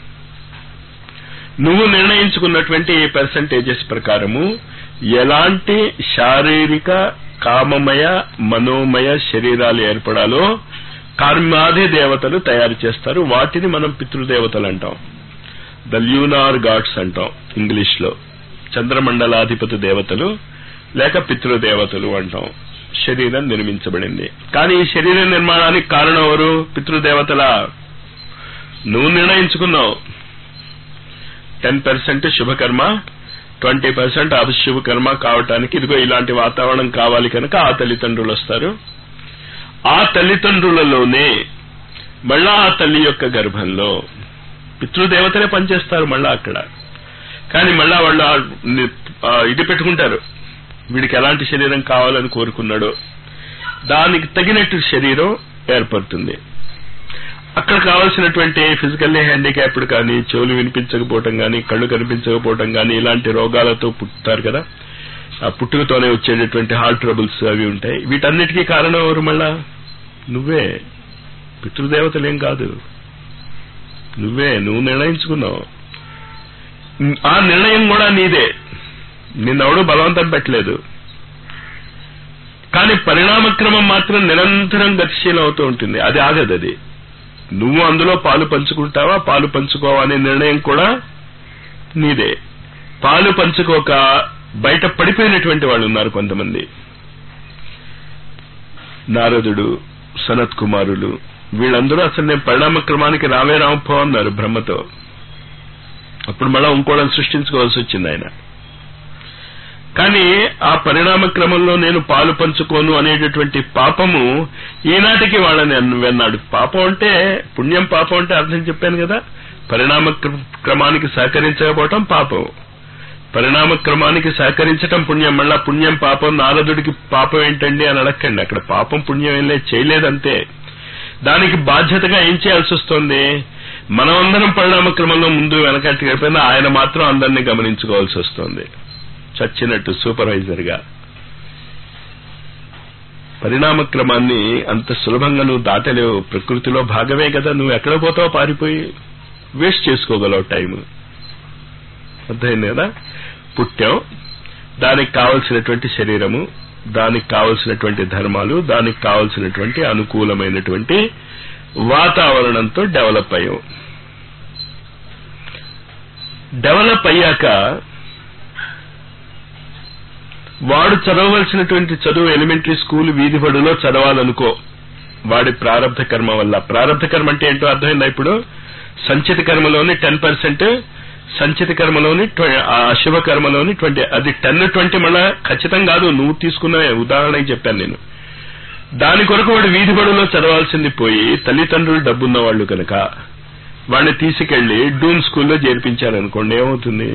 నువ్వు నిర్ణయించుకున్నటువంటి ఈ పర్సంటేజెస్ ప్రకారము ఎలాంటి శారీరక కామమయ మనోమయ శరీరాలు ఏర్పడాలో కర్మాది దేవతలు తయారు చేస్తారు వాటిని మనం పితృదేవతలు అంటాం ద ల్యూనార్ గాడ్స్ అంటాం ఇంగ్లీష్ లో చంద్రమండలాధిపతి దేవతలు లేక పితృదేవతలు అంటాం శరీరం నిర్మించబడింది కానీ ఈ శరీర నిర్మాణానికి కారణం ఎవరు పితృదేవతల నువ్వు నిర్ణయించుకున్నావు టెన్ పర్సెంట్ శుభకర్మ ట్వంటీ పర్సెంట్ అపశుభ కర్మ కావటానికి ఇదిగో ఇలాంటి వాతావరణం కావాలి కనుక ఆ తల్లిదండ్రులు వస్తారు ఆ తల్లిదండ్రులలోనే మళ్ళా ఆ తల్లి యొక్క గర్భంలో పితృదేవతలే పనిచేస్తారు మళ్ళా అక్కడ కానీ మళ్ళా వాళ్ళు ఆ ని- ఆ ఇది పెట్టుకుంటారు వీడికి ఎలాంటి శరీరం కావాలని కోరుకున్నాడో దానికి తగినట్టు శరీరం ఏర్పడుతుంది అక్కడ కావాల్సినటువంటి ఫిజికల్లీ హ్యాండిక్యాప్డ్ కానీ చెవులు వినిపించకపోవటం కానీ కళ్ళు కనిపించకపోవటం కానీ ఇలాంటి రోగాలతో పుట్టుతారు కదా ఆ పుట్టుకతోనే వచ్చేటటువంటి హార్ట్ ట్రబుల్స్ అవి ఉంటాయి వీటన్నిటికీ కారణం ఎవరు మళ్ళా నువ్వే పితృదేవతలేం కాదు నువ్వే నువ్వు నిర్ణయించుకున్నావు ఆ నిర్ణయం కూడా నీదే నిన్నెవడూ బలవంతం పెట్టలేదు కానీ పరిణామక్రమం మాత్రం నిరంతరం గతిశీలం అవుతూ ఉంటుంది అది ఆగదు అది నువ్వు అందులో పాలు పంచుకుంటావా పాలు పంచుకోవా అనే నిర్ణయం కూడా నీదే పాలు పంచుకోక బయట పడిపోయినటువంటి వాళ్ళు ఉన్నారు కొంతమంది నారదుడు సనత్ కుమారులు వీళ్ళందరూ అసలు నేను పరిణామ క్రమానికి రావే రామపో అన్నారు బ్రహ్మతో అప్పుడు మళ్ళా ఇంకోళ్ళని సృష్టించుకోవాల్సి వచ్చింది ఆయన కానీ ఆ పరిణామ క్రమంలో నేను పాలు పంచుకోను అనేటటువంటి పాపము ఈనాటికి వాళ్ళని అన్- వెన్నాడు పాపం అంటే పుణ్యం పాపం అంటే అర్థం చెప్పాను కదా పరిణామ క్ర- క్రమానికి సహకరించకపోవటం పాపం పరిణామ క్రమానికి సహకరించటం పుణ్యం మళ్ళా పుణ్యం పాపం నారదుడికి పాపం ఏంటండి అని అడగండి అక్కడ పాపం పుణ్యం ఏం లేదు చేయలేదంతే దానికి బాధ్యతగా ఏం చేయాల్సి వస్తుంది మనమందరం పరిణామ క్రమంలో ముందు వెనకట్టి గడిపోయినా ఆయన మాత్రం అందరినీ గమనించుకోవాల్సి వస్తుంది చచ్చినట్టు సూపర్వైజర్ గా పరిణామ క్రమాన్ని అంత సులభంగా నువ్వు దాటలేవు ప్రకృతిలో భాగమే కదా నువ్వు ఎక్కడ పోతావు పారిపోయి వేస్ట్ చేసుకోగలవు టైం అర్థమైంది కదా పుట్టాం దానికి కావలసినటువంటి శరీరము దానికి కావలసినటువంటి ధర్మాలు దానికి కావలసినటువంటి అనుకూలమైనటువంటి వాతావరణంతో డెవలప్ అయ్యాం డెవలప్ అయ్యాక వాడు చదవవలసినటువంటి చదువు ఎలిమెంటరీ స్కూల్ వీధి బడిలో చదవాలనుకో వాడి ప్రారంభ కర్మ వల్ల ప్రారంభ కర్మ అంటే ఏంటో అర్థమైందా ఇప్పుడు సంచిత కర్మలోని టెన్ పర్సెంట్ సంచిత కర్మలోని ట్వ- ఆ అశుభ కర్మలోని ట్వంటీ అది టెన్ ట్వంటీ మళ్ళా ఖచ్చితం కాదు నువ్వు తీసుకున్న ఉదాహరణకి చెప్పాను నేను దాని కొరకు వాడు వీధి బడిలో చదవాల్సింది పోయి తల్లిదండ్రులు డబ్బున్న వాళ్ళు కనుక వాడిని తీసుకెళ్లి డూన్ స్కూల్లో చేర్పించారనుకోండి ఏమవుతుంది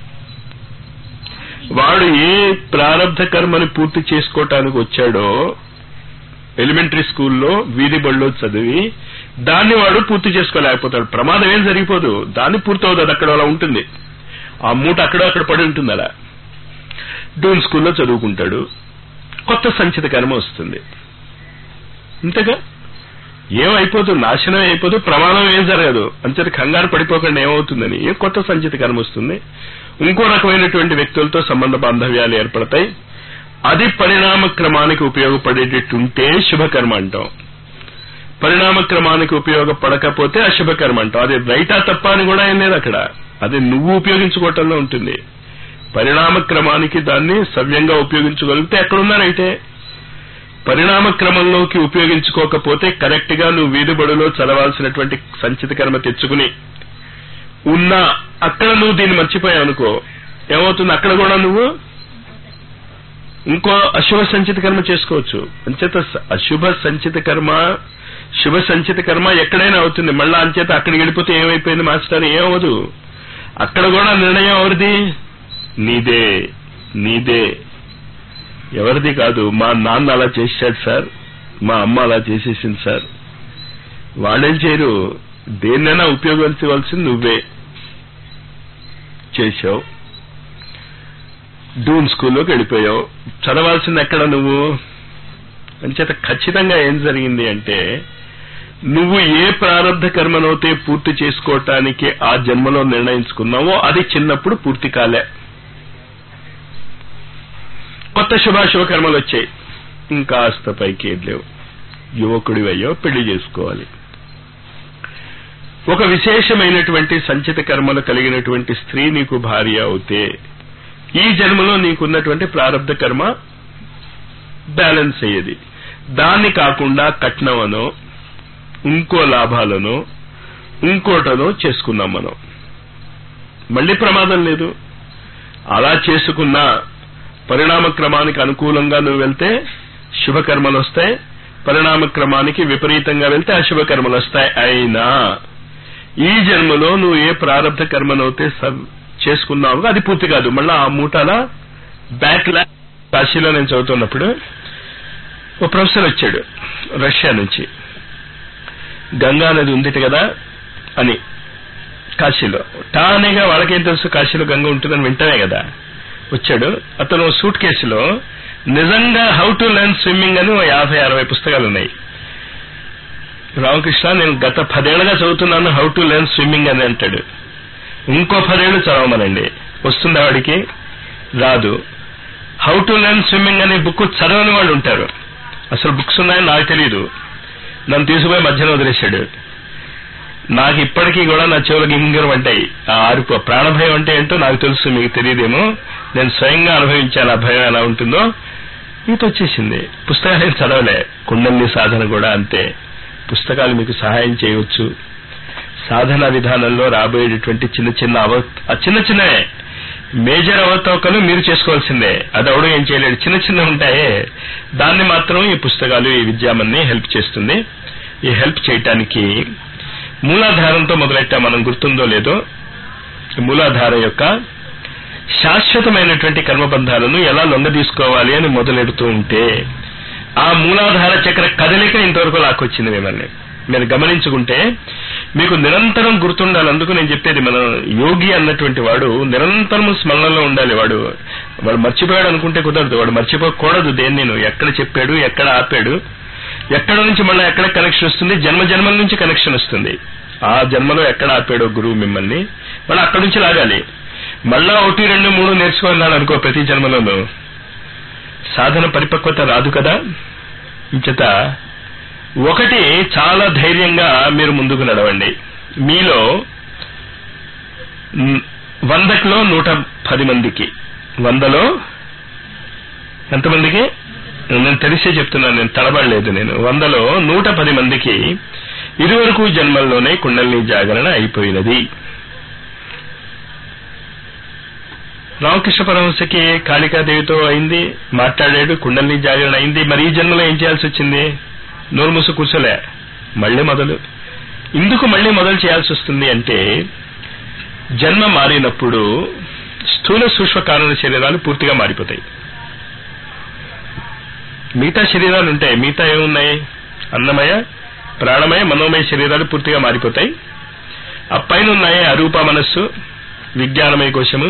వాడు ఏ ప్రారంధ కర్మని పూర్తి చేసుకోవటానికి వచ్చాడో ఎలిమెంటరీ స్కూల్లో వీధి బడిలో చదివి దాన్ని వాడు పూర్తి చేసుకోలేకపోతాడు ప్రమాదం ఏం జరిగిపోదు దాన్ని పూర్తవుతుంది అది అక్కడ అలా ఉంటుంది ఆ మూట అక్కడ అక్కడ పడి ఉంటుంది అలా డూన్ స్కూల్లో చదువుకుంటాడు కొత్త సంచిత కర్మ వస్తుంది ఇంతగా ఏమైపోతుంది నాశనం అయిపోదు ప్రమాదం ఏం జరగదు అంతటి కంగారు పడిపోకుండా ఏమవుతుందని ఏ కొత్త సంచిత కర్మ వస్తుంది ఇంకో రకమైనటువంటి వ్యక్తులతో సంబంధ బాంధవ్యాలు ఏర్పడతాయి అది పరిణామ క్రమానికి ఉపయోగపడేటట్టుంటే శుభకర్మ అంటాం పరిణామ క్రమానికి ఉపయోగపడకపోతే అశుభకర్మ అంటాం అది రైటా తప్ప అని కూడా ఏం లేదు అక్కడ అది నువ్వు ఉపయోగించుకోవటంలో ఉంటుంది పరిణామ క్రమానికి దాన్ని సవ్యంగా ఉపయోగించగలిగితే ఎక్కడున్నా రైటే పరిణామ క్రమంలోకి ఉపయోగించుకోకపోతే కరెక్ట్ గా నువ్వు వీధి బడిలో చదవాల్సినటువంటి సంచిత కర్మ తెచ్చుకుని ఉన్నా అక్కడ నువ్వు దీన్ని మర్చిపోయావు అనుకో ఏమవుతుంది అక్కడ కూడా నువ్వు ఇంకో అశుభ సంచిత కర్మ చేసుకోవచ్చు అంచేత స- అశుభ సంచిత కర్మ శుభ సంచిత కర్మ ఎక్కడైనా అవుతుంది మళ్ళా అంచేత అక్కడికి వెళ్ళిపోతే ఏమైపోయింది మాస్టర్ ఏమవదు అక్కడ కూడా నిర్ణయం ఎవరిది నీదే నీదే ఎవరిది కాదు మా నాన్న అలా చేశాడు సార్ మా అమ్మ అలా చేసేసింది సార్ వాళ్ళేం చేయరు దేన్నైనా ఉపయోగించవలసింది నువ్వే చేశావు డూన్ స్కూల్లోకి వెళ్ళిపోయావు చదవాల్సింది ఎక్కడ నువ్వు అంచేత ఖచ్చితంగా ఏం జరిగింది అంటే నువ్వు ఏ ప్రారంభ కర్మనైతే పూర్తి చేసుకోవటానికి ఆ జన్మలో నిర్ణయించుకున్నావో అది చిన్నప్పుడు పూర్తి కాలే కొత్త శుభాశుభ కర్మలు వచ్చాయి ఇంకాస్త పైకి ఏం లేవు యువకుడివయ్యో పెళ్లి చేసుకోవాలి ఒక విశేషమైనటువంటి సంచిత కర్మలు కలిగినటువంటి స్త్రీ నీకు భార్య అవుతే ఈ జన్మలో నీకున్నటువంటి ప్రారంధ కర్మ బ్యాలెన్స్ అయ్యేది దాన్ని కాకుండా కట్నమనో ఇంకో లాభాలనో ఇంకోటనో చేసుకున్నాం మనం మళ్ళీ ప్రమాదం లేదు అలా చేసుకున్న పరిణామ క్రమానికి అనుకూలంగా నువ్వు వెళ్తే శుభకర్మలు వస్తాయి పరిణామ క్రమానికి విపరీతంగా వెళ్తే అశుభ కర్మలు వస్తాయి అయినా ఈ జన్మలో నువ్వు ఏ ప్రారంభ కర్మనైతే చేసుకున్నావు అది పూర్తి కాదు మళ్ళీ ఆ మూటాల బ్యాక్ లా కాశీలో నేను చదువుతున్నప్పుడు ఓ ప్రొఫెసర్ వచ్చాడు రష్యా నుంచి గంగా నది ఉందిట కదా అని కాశీలో టానేగా వాళ్ళకేం తెలుసు కాశీలో గంగ ఉంటుందని వింటనే కదా వచ్చాడు అతను సూట్ కేసులో నిజంగా హౌ టు లెర్న్ స్విమ్మింగ్ అని ఓ యాభై అరవై పుస్తకాలు ఉన్నాయి రామకృష్ణ నేను గత పదేళ్లుగా చదువుతున్నాను హౌ టు లెర్న్ స్విమ్మింగ్ అని అంటాడు ఇంకో పదేళ్లు చదవమనండి వస్తుందా వాడికి రాదు హౌ టు లెర్న్ స్విమ్మింగ్ అనే బుక్ చదవని వాళ్ళు ఉంటారు అసలు బుక్స్ ఉన్నాయని నాకు తెలియదు నన్ను తీసుకుపోయి మధ్యన వదిలేశాడు నాకు ఇప్పటికీ కూడా నా చెవులు గింగిరం అంటాయి ఆ ఆరిపో ప్రాణభయం అంటే ఏంటో నాకు తెలుసు మీకు తెలియదేమో నేను స్వయంగా అనుభవించాను ఆ భయం ఎలా ఉంటుందో ఈత వచ్చేసింది పుస్తకాలు ఏం చదవలే కుండలి సాధన కూడా అంతే పుస్తకాలు మీకు సహాయం చేయవచ్చు సాధన విధానంలో రాబోయేటటువంటి చిన్న చిన్న అవ చిన్న చిన్నవే మేజర్ అవతవకలు మీరు చేసుకోవాల్సిందే అది అవడం ఏం చేయలేడు చిన్న చిన్న ఉంటాయే దాన్ని మాత్రం ఈ పుస్తకాలు ఈ విద్యామన్ని హెల్ప్ చేస్తుంది ఈ హెల్ప్ చేయటానికి మూలాధారంతో మొదలెట్టా మనం గుర్తుందో లేదో మూలాధార యొక్క శాశ్వతమైనటువంటి కర్మబంధాలను ఎలా లొంగ తీసుకోవాలి అని మొదలెడుతూ ఉంటే ఆ మూలాధార చక్ర కదలిక ఇంతవరకు లాక్కొచ్చింది మిమ్మల్ని మీరు గమనించుకుంటే మీకు నిరంతరం గుర్తుండాలి అందుకు నేను చెప్పేది మన యోగి అన్నటువంటి వాడు నిరంతరం స్మరణలో ఉండాలి వాడు వాడు మర్చిపోయాడు అనుకుంటే కుదరదు వాడు మర్చిపోకూడదు దేన్ని నేను ఎక్కడ చెప్పాడు ఎక్కడ ఆపాడు ఎక్కడ నుంచి మళ్ళీ ఎక్కడ కనెక్షన్ వస్తుంది జన్మ జన్మల నుంచి కనెక్షన్ వస్తుంది ఆ జన్మలో ఎక్కడ ఆపాడో గురువు మిమ్మల్ని మళ్ళీ అక్కడి నుంచి లాగాలి మళ్ళా ఒకటి రెండు మూడు నేర్చుకున్నాడు అనుకో ప్రతి జన్మలోనూ సాధన పరిపక్వత రాదు కదా ఇంచేత ఒకటి చాలా ధైర్యంగా మీరు ముందుకు నడవండి మీలో వందకిలో నూట పది మందికి వందలో ఎంతమందికి నేను తెలిసే చెప్తున్నాను నేను తడబడలేదు నేను వందలో నూట పది మందికి ఇరువరకు జన్మల్లోనే కుండలిని జాగరణ అయిపోయినది రామకృష్ణ పరమహంసకి కాళికాదేవితో అయింది మాట్లాడాడు కుండలిని జాగరణ అయింది మరి ఈ జన్మలో ఏం చేయాల్సి వచ్చింది నోరు మూసు కూర్చోలే మళ్ళీ మొదలు ఇందుకు మళ్ళీ మొదలు చేయాల్సి వస్తుంది అంటే జన్మ మారినప్పుడు స్థూల సూక్ష్మ కారణ శరీరాలు పూర్తిగా మారిపోతాయి మిగతా శరీరాలు ఉంటాయి మిగతా ఏమున్నాయి అన్నమయ ప్రాణమయ మనోమయ శరీరాలు పూర్తిగా మారిపోతాయి ఆ పైన ఉన్నాయి అరూప మనస్సు విజ్ఞానమయ కోశము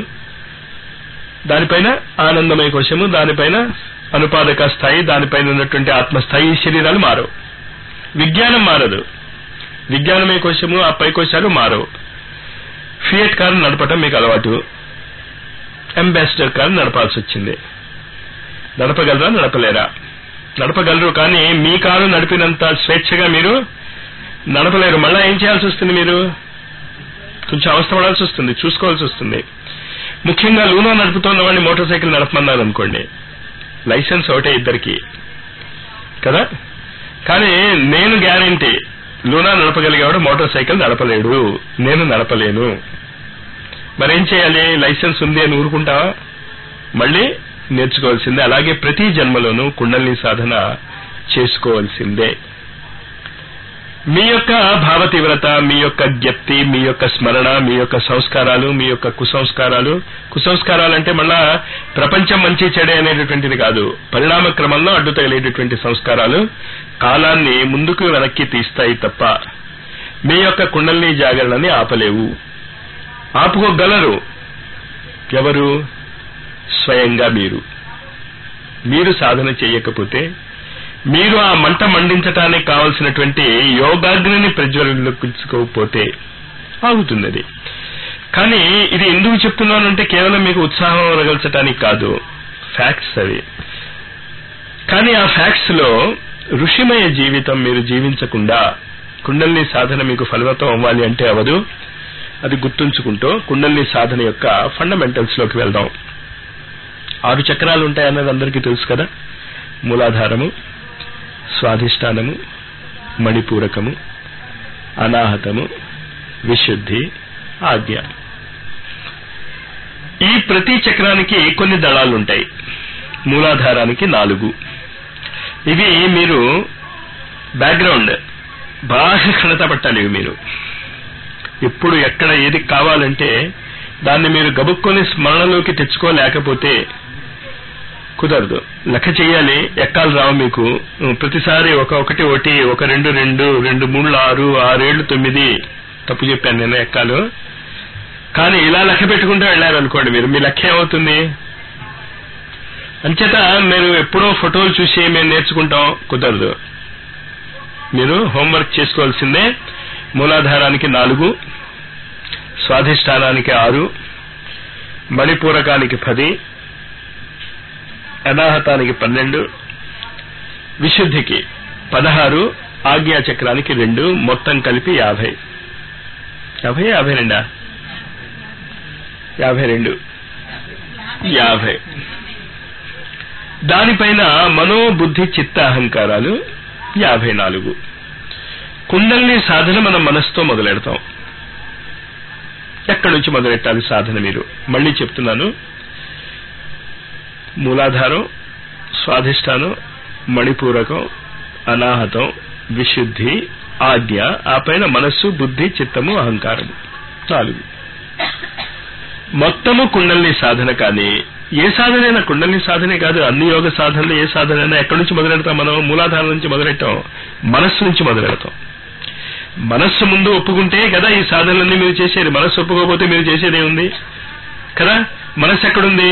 దానిపైన ఆనందమయ కోశము దానిపైన అనుపాదక స్థాయి దానిపైన ఉన్నటువంటి ఆత్మస్థాయి ఈ శరీరాలు మారవు విజ్ఞానం మారదు విజ్ఞానమయ కోశము ఆ పై కోశాలు మారవు ఫియట్ కారు నడపటం మీకు అలవాటు అంబాసిడర్ కారు నడపాల్సి వచ్చింది నడపగలరా నడపలేరా నడపగలరు కానీ మీ కారు నడిపినంత స్వేచ్ఛగా మీరు నడపలేరు మళ్ళా ఏం చేయాల్సి వస్తుంది మీరు కొంచెం అవస్థపడాల్సి వస్తుంది చూసుకోవాల్సి వస్తుంది ముఖ్యంగా లూనో నడుపుతున్న వాడిని మోటార్ సైకిల్ నడపమన్నారు అనుకోండి లైసెన్స్ ఒకటే ఇద్దరికి కదా కానీ నేను గ్యారంటీ లూనా నడపగలిగేవాడు మోటార్ సైకిల్ నడపలేడు నేను నడపలేను మరేం చేయాలి లైసెన్స్ ఉంది అని ఊరుకుంటావా మళ్ళీ నేర్చుకోవాల్సిందే అలాగే ప్రతి జన్మలోనూ కుండలిని సాధన చేసుకోవాల్సిందే మీ యొక్క భావ తీవ్రత మీ యొక్క జ్ఞప్తి మీ యొక్క స్మరణ మీ యొక్క సంస్కారాలు మీ యొక్క కుసంస్కారాలు కుసంస్కారాలు అంటే మళ్ళా ప్రపంచం మంచి చెడే అనేటటువంటిది కాదు పరిణామ క్రమంలో అడ్డు తగిలేటటువంటి సంస్కారాలు కాలాన్ని ముందుకు వెనక్కి తీస్తాయి తప్ప మీ యొక్క కుండలిని జాగరణని ఆపలేవు ఆపుకోగలరు ఎవరు స్వయంగా మీరు మీరు సాధన చేయకపోతే మీరు ఆ మంట మండించటానికి కావలసినటువంటి యోగాగ్నిని ప్రజ్వలించుకోకపోతే ఆగుతుంది అది కానీ ఇది ఎందుకు చెప్తున్నానంటే కేవలం మీకు ఉత్సాహం రగల్చటానికి కాదు ఫ్యాక్ట్స్ అవి కానీ ఆ ఫ్యాక్ట్స్ లో ఋషిమయ జీవితం మీరు జీవించకుండా కుండలిని సాధన మీకు ఫలవతం అవ్వాలి అంటే అవదు అది గుర్తుంచుకుంటూ కుండలిని సాధన యొక్క ఫండమెంటల్స్ లోకి వెళ్దాం ఆరు చక్రాలు ఉంటాయన్నది అందరికీ తెలుసు కదా మూలాధారము స్వాధిష్టానము మణిపూరకము అనాహతము విశుద్ధి ఆజ్ఞ ఈ ప్రతి చక్రానికి కొన్ని దళాలు ఉంటాయి మూలాధారానికి నాలుగు ఇవి మీరు బ్యాక్గ్రౌండ్ బాగా క్షణత పట్టాలి ఇవి మీరు ఎప్పుడు ఎక్కడ ఏది కావాలంటే దాన్ని మీరు గబుక్కొని స్మరణలోకి తెచ్చుకోలేకపోతే కుదరదు లెక్క చేయాలి ఎక్కాలు రావు మీకు ప్రతిసారి ఒక ఒకటి ఒకటి ఒక రెండు రెండు రెండు మూడు ఆరు ఆరేళ్లు తొమ్మిది తప్పు చెప్పాను నేను ఎక్కాలు కానీ ఇలా లెక్క పెట్టుకుంటూ వెళ్ళారనుకోండి మీరు మీ లెక్క ఏమవుతుంది అంచేత మీరు ఎప్పుడో ఫోటోలు చూసి మేము నేర్చుకుంటాం కుదరదు మీరు హోంవర్క్ చేసుకోవాల్సిందే మూలాధారానికి నాలుగు స్వాధిష్టానానికి ఆరు మణిపూరకానికి పది అనాహతానికి పన్నెండు విశుద్ధికి పదహారు ఆజ్ఞాచక్రానికి రెండు మొత్తం కలిపి యాభై యాభై యాభై రెండా యాభై రెండు యాభై దానిపైన మనోబుద్ధి చిత్త అహంకారాలు యాభై నాలుగు కుండల్ని సాధన మనం మనసుతో మొదలెడతాం ఎక్కడి నుంచి మొదలెట్టాలి సాధన మీరు మళ్ళీ చెప్తున్నాను మూలాధారం స్వాధిష్టానం మణిపూరకం అనాహతం విశుద్ధి ఆజ్ఞ ఆ పైన మనస్సు బుద్ధి చిత్తము అహంకారము నాలుగు మొత్తము కుండల్ని సాధన కానీ ఏ సాధనైనా కుండల్ని సాధనే కాదు అన్ని యోగ సాధనలు ఏ సాధనైనా ఎక్కడి నుంచి మొదలెడతాం మనం మూలాధారం నుంచి మొదలెట్టాం మనస్సు నుంచి మొదలెడతాం మనస్సు ముందు ఒప్పుకుంటే కదా ఈ సాధనలన్నీ మీరు చేసేది మనస్సు ఒప్పుకోకపోతే మీరు చేసేది ఏముంది కదా మనస్సు ఎక్కడుంది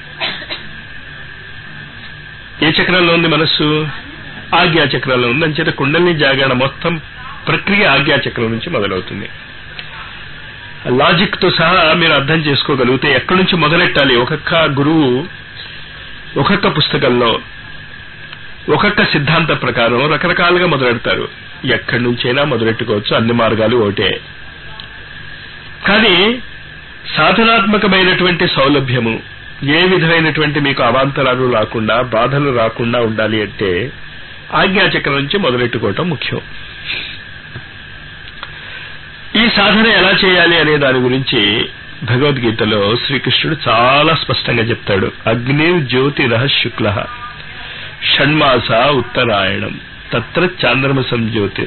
ఏ చక్రంలో ఉంది మనస్సు ఆజ్ఞా చక్రంలో ఉంది అంచేత కుండలిని జాగరణ మొత్తం ప్రక్రియ ఆజ్ఞా చక్రం నుంచి మొదలవుతుంది లాజిక్ తో సహా మీరు అర్థం చేసుకోగలిగితే ఎక్కడి నుంచి మొదలెట్టాలి ఒక్కొక్క గురువు ఒక్కొక్క పుస్తకంలో ఒక్కొక్క సిద్ధాంత ప్రకారం రకరకాలుగా మొదలెడతారు ఎక్కడి నుంచైనా మొదలెట్టుకోవచ్చు అన్ని మార్గాలు ఒకటే కానీ సాధనాత్మకమైనటువంటి సౌలభ్యము ఏ విధమైనటువంటి మీకు అవాంతరాలు రాకుండా బాధలు రాకుండా ఉండాలి అంటే ఆజ్ఞాచక్రం నుంచి మొదలెట్టుకోవటం ముఖ్యం ఈ సాధన ఎలా చేయాలి అనే దాని గురించి భగవద్గీతలో శ్రీకృష్ణుడు చాలా స్పష్టంగా చెప్తాడు అగ్ని జ్యోతి శుక్ల షణ్మాస ఉత్తరాయణం తత్ర చాంద్రమసం జ్యోతి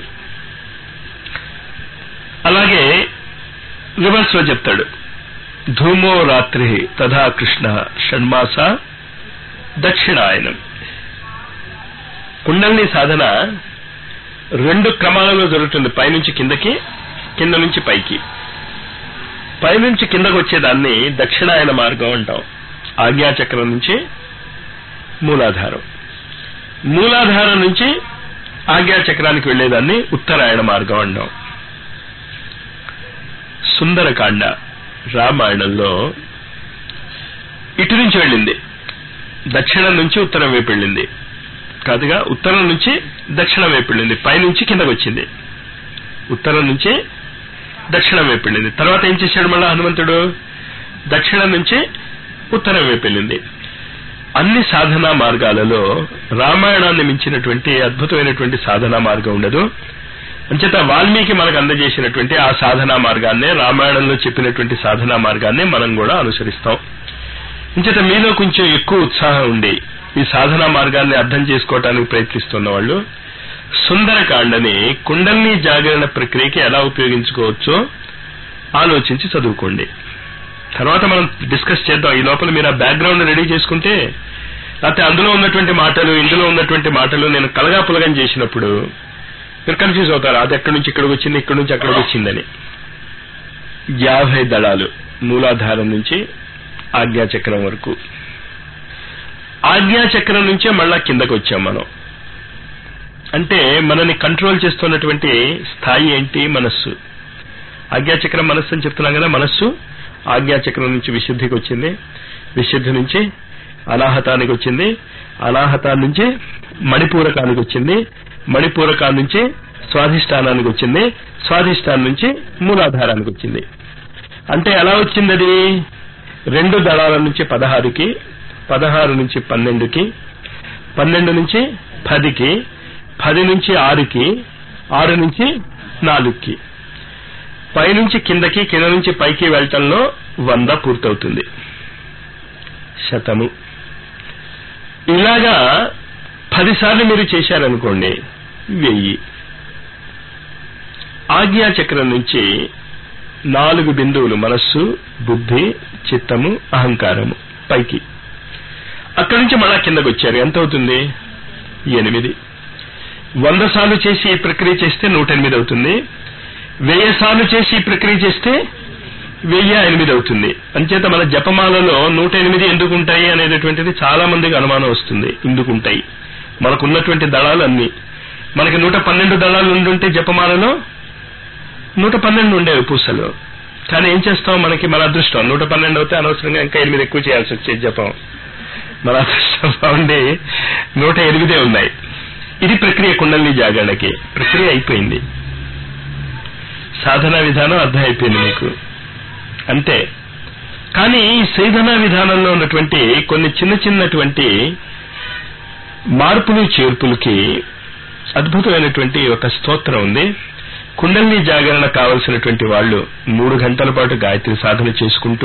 అలాగే రివర్స్ లో చెప్తాడు ధూమో రాత్రి తథా కృష్ణ షణ్మాస దక్షిణాయనం కుండల్ని సాధన రెండు క్రమాలలో జరుగుతుంది పైనుంచి కిందకి కింద నుంచి పైకి పైనుంచి కిందకు వచ్చేదాన్ని దక్షిణాయన మార్గం అంటాం ఆజ్ఞాచక్రం నుంచి మూలాధారం మూలాధారం నుంచి ఆజ్ఞాచక్రానికి వెళ్లేదాన్ని ఉత్తరాయణ మార్గం అంటాం సుందరకాండ రామాయణంలో ఇటు నుంచి వెళ్ళింది దక్షిణం నుంచి ఉత్తరం వైపు వెళ్ళింది కాదుగా ఉత్తరం నుంచి దక్షిణం వైపు వెళ్ళింది పైనుంచి కిందకు వచ్చింది ఉత్తరం నుంచి దక్షిణం వైపు వెళ్ళింది తర్వాత ఏం చేశాడు మళ్ళా హనుమంతుడు దక్షిణం నుంచి ఉత్తరం వైపు వెళ్ళింది అన్ని సాధనా మార్గాలలో రామాయణాన్ని మించినటువంటి అద్భుతమైనటువంటి సాధనా మార్గం ఉండదు అంచేత వాల్మీకి మనకు అందజేసినటువంటి ఆ సాధనా మార్గాన్నే రామాయణంలో చెప్పినటువంటి సాధనా మార్గాన్నే మనం కూడా అనుసరిస్తాం అంచేత మీలో కొంచెం ఎక్కువ ఉత్సాహం ఉండి ఈ సాధనా మార్గాన్ని అర్థం చేసుకోవటానికి ప్రయత్నిస్తున్న వాళ్ళు సుందరకాండని కుండల్ని జాగరణ ప్రక్రియకి ఎలా ఉపయోగించుకోవచ్చో ఆలోచించి చదువుకోండి తర్వాత మనం డిస్కస్ చేద్దాం ఈ లోపల మీరు ఆ బ్యాక్గ్రౌండ్ రెడీ చేసుకుంటే లేకపోతే అందులో ఉన్నటువంటి మాటలు ఇందులో ఉన్నటువంటి మాటలు నేను కలగా పులగం చేసినప్పుడు మీరు కన్ఫ్యూజ్ అవుతారు అది ఎక్కడి నుంచి ఇక్కడికి వచ్చింది ఇక్కడి నుంచి అక్కడికి వచ్చిందని యాభై దళాలు మూలాధారం నుంచి ఆజ్ఞాచక్రం వరకు ఆజ్ఞాచక్రం నుంచే మళ్ళా కిందకు వచ్చాం మనం అంటే మనని కంట్రోల్ చేస్తున్నటువంటి స్థాయి ఏంటి మనస్సు ఆజ్ఞాచక్రం మనస్సు అని చెప్తున్నాం కదా మనస్సు ఆజ్ఞాచక్రం నుంచి విశుద్ధికి వచ్చింది విశుద్ధి నుంచి అనాహతానికి వచ్చింది అనాహతా నుంచి మణిపూరకానికి వచ్చింది మణిపూరకా నుంచి స్వాధిష్టానానికి వచ్చింది స్వాధిష్టానం నుంచి మూలాధారానికి వచ్చింది అంటే ఎలా వచ్చింది అది రెండు దళాల నుంచి పదహారుకి పదహారు నుంచి పన్నెండుకి పన్నెండు నుంచి పదికి పది నుంచి ఆరుకి ఆరు నుంచి నాలుగుకి పైనుంచి కిందకి కింద నుంచి పైకి వెళ్ళటంలో వంద పూర్తవుతుంది శతము ఇలాగా పదిసార్లు మీరు చేశారనుకోండి వెయ్యి ఆజ్ఞాచక్రం నుంచి నాలుగు బిందువులు మనస్సు బుద్ధి చిత్తము అహంకారము పైకి అక్కడి నుంచి మళ్ళా కిందకు వచ్చారు ఎంత అవుతుంది ఎనిమిది వంద సార్లు చేసి ఈ ప్రక్రియ చేస్తే నూట ఎనిమిది అవుతుంది వెయ్యి సార్లు చేసి ఈ ప్రక్రియ చేస్తే వెయ్యి ఎనిమిది అవుతుంది అంచేత మన జపమాలలో నూట ఎనిమిది ఎందుకు ఉంటాయి అనేటటువంటిది చాలా మందికి అనుమానం వస్తుంది ఎందుకుంటాయి మనకున్నటువంటి దళాలు అన్ని మనకి నూట పన్నెండు దళాలు ఉండుంటే జపమాలలో నూట పన్నెండు ఉండేవి పూసలు కానీ ఏం చేస్తాం మనకి మన అదృష్టం నూట పన్నెండు అవుతే అనవసరంగా ఇంకా ఎనిమిది ఎక్కువ చేయాల్సి వచ్చేది జపం మన అదృష్టం బాగుండి నూట ఎనిమిదే ఉన్నాయి ఇది ప్రక్రియ కుండలిని జాగరణకి ప్రక్రియ అయిపోయింది సాధన విధానం అర్థం అయిపోయింది మీకు అంతే కానీ ఈ సాధనా విధానంలో ఉన్నటువంటి కొన్ని చిన్న చిన్నటువంటి మార్పులు చేర్పులకి అద్భుతమైనటువంటి ఒక స్తోత్రం ఉంది కుండలిని జాగరణ కావలసినటువంటి వాళ్ళు మూడు గంటల పాటు గాయత్రి సాధన చేసుకుంటూ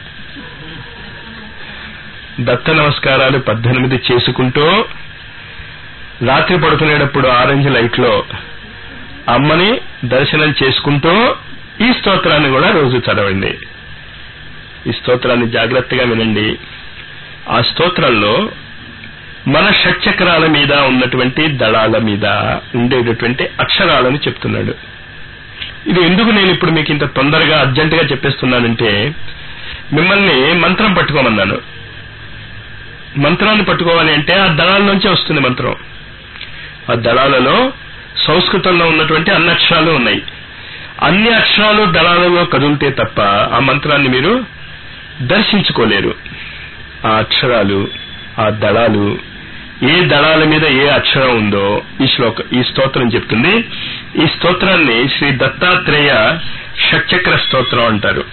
దత్త నమస్కారాలు పద్దెనిమిది చేసుకుంటూ రాత్రి పడుకునేటప్పుడు ఆరెంజ్ లైట్ లో అమ్మని దర్శనం చేసుకుంటూ ఈ స్తోత్రాన్ని కూడా రోజు చదవండి ఈ స్తోత్రాన్ని జాగ్రత్తగా వినండి ఆ స్తోత్రంలో మన షట్చక్రాల మీద ఉన్నటువంటి దళాల మీద ఉండేటటువంటి అక్షరాలను చెప్తున్నాడు ఇది ఎందుకు నేను ఇప్పుడు మీకు ఇంత తొందరగా అర్జెంటుగా చెప్పేస్తున్నానంటే మిమ్మల్ని మంత్రం పట్టుకోమన్నాను మంత్రాన్ని పట్టుకోవాలి అంటే ఆ దళాల నుంచే వస్తుంది మంత్రం ఆ దళాలలో సంస్కృతంలో ఉన్నటువంటి అన్ని అక్షరాలు ఉన్నాయి అన్ని అక్షరాలు దళాలలో కదులుతే తప్ప ఆ మంత్రాన్ని మీరు దర్శించుకోలేరు ఆ అక్షరాలు ఆ దళాలు ఏ దళాల మీద ఏ అక్షరం ఉందో ఈ శ్లోక ఈ స్తోత్రం చెప్తుంది ఈ స్తోత్రాన్ని శ్రీ దత్తాత్రేయ షట్చక్ర స్తోత్రం అంటారు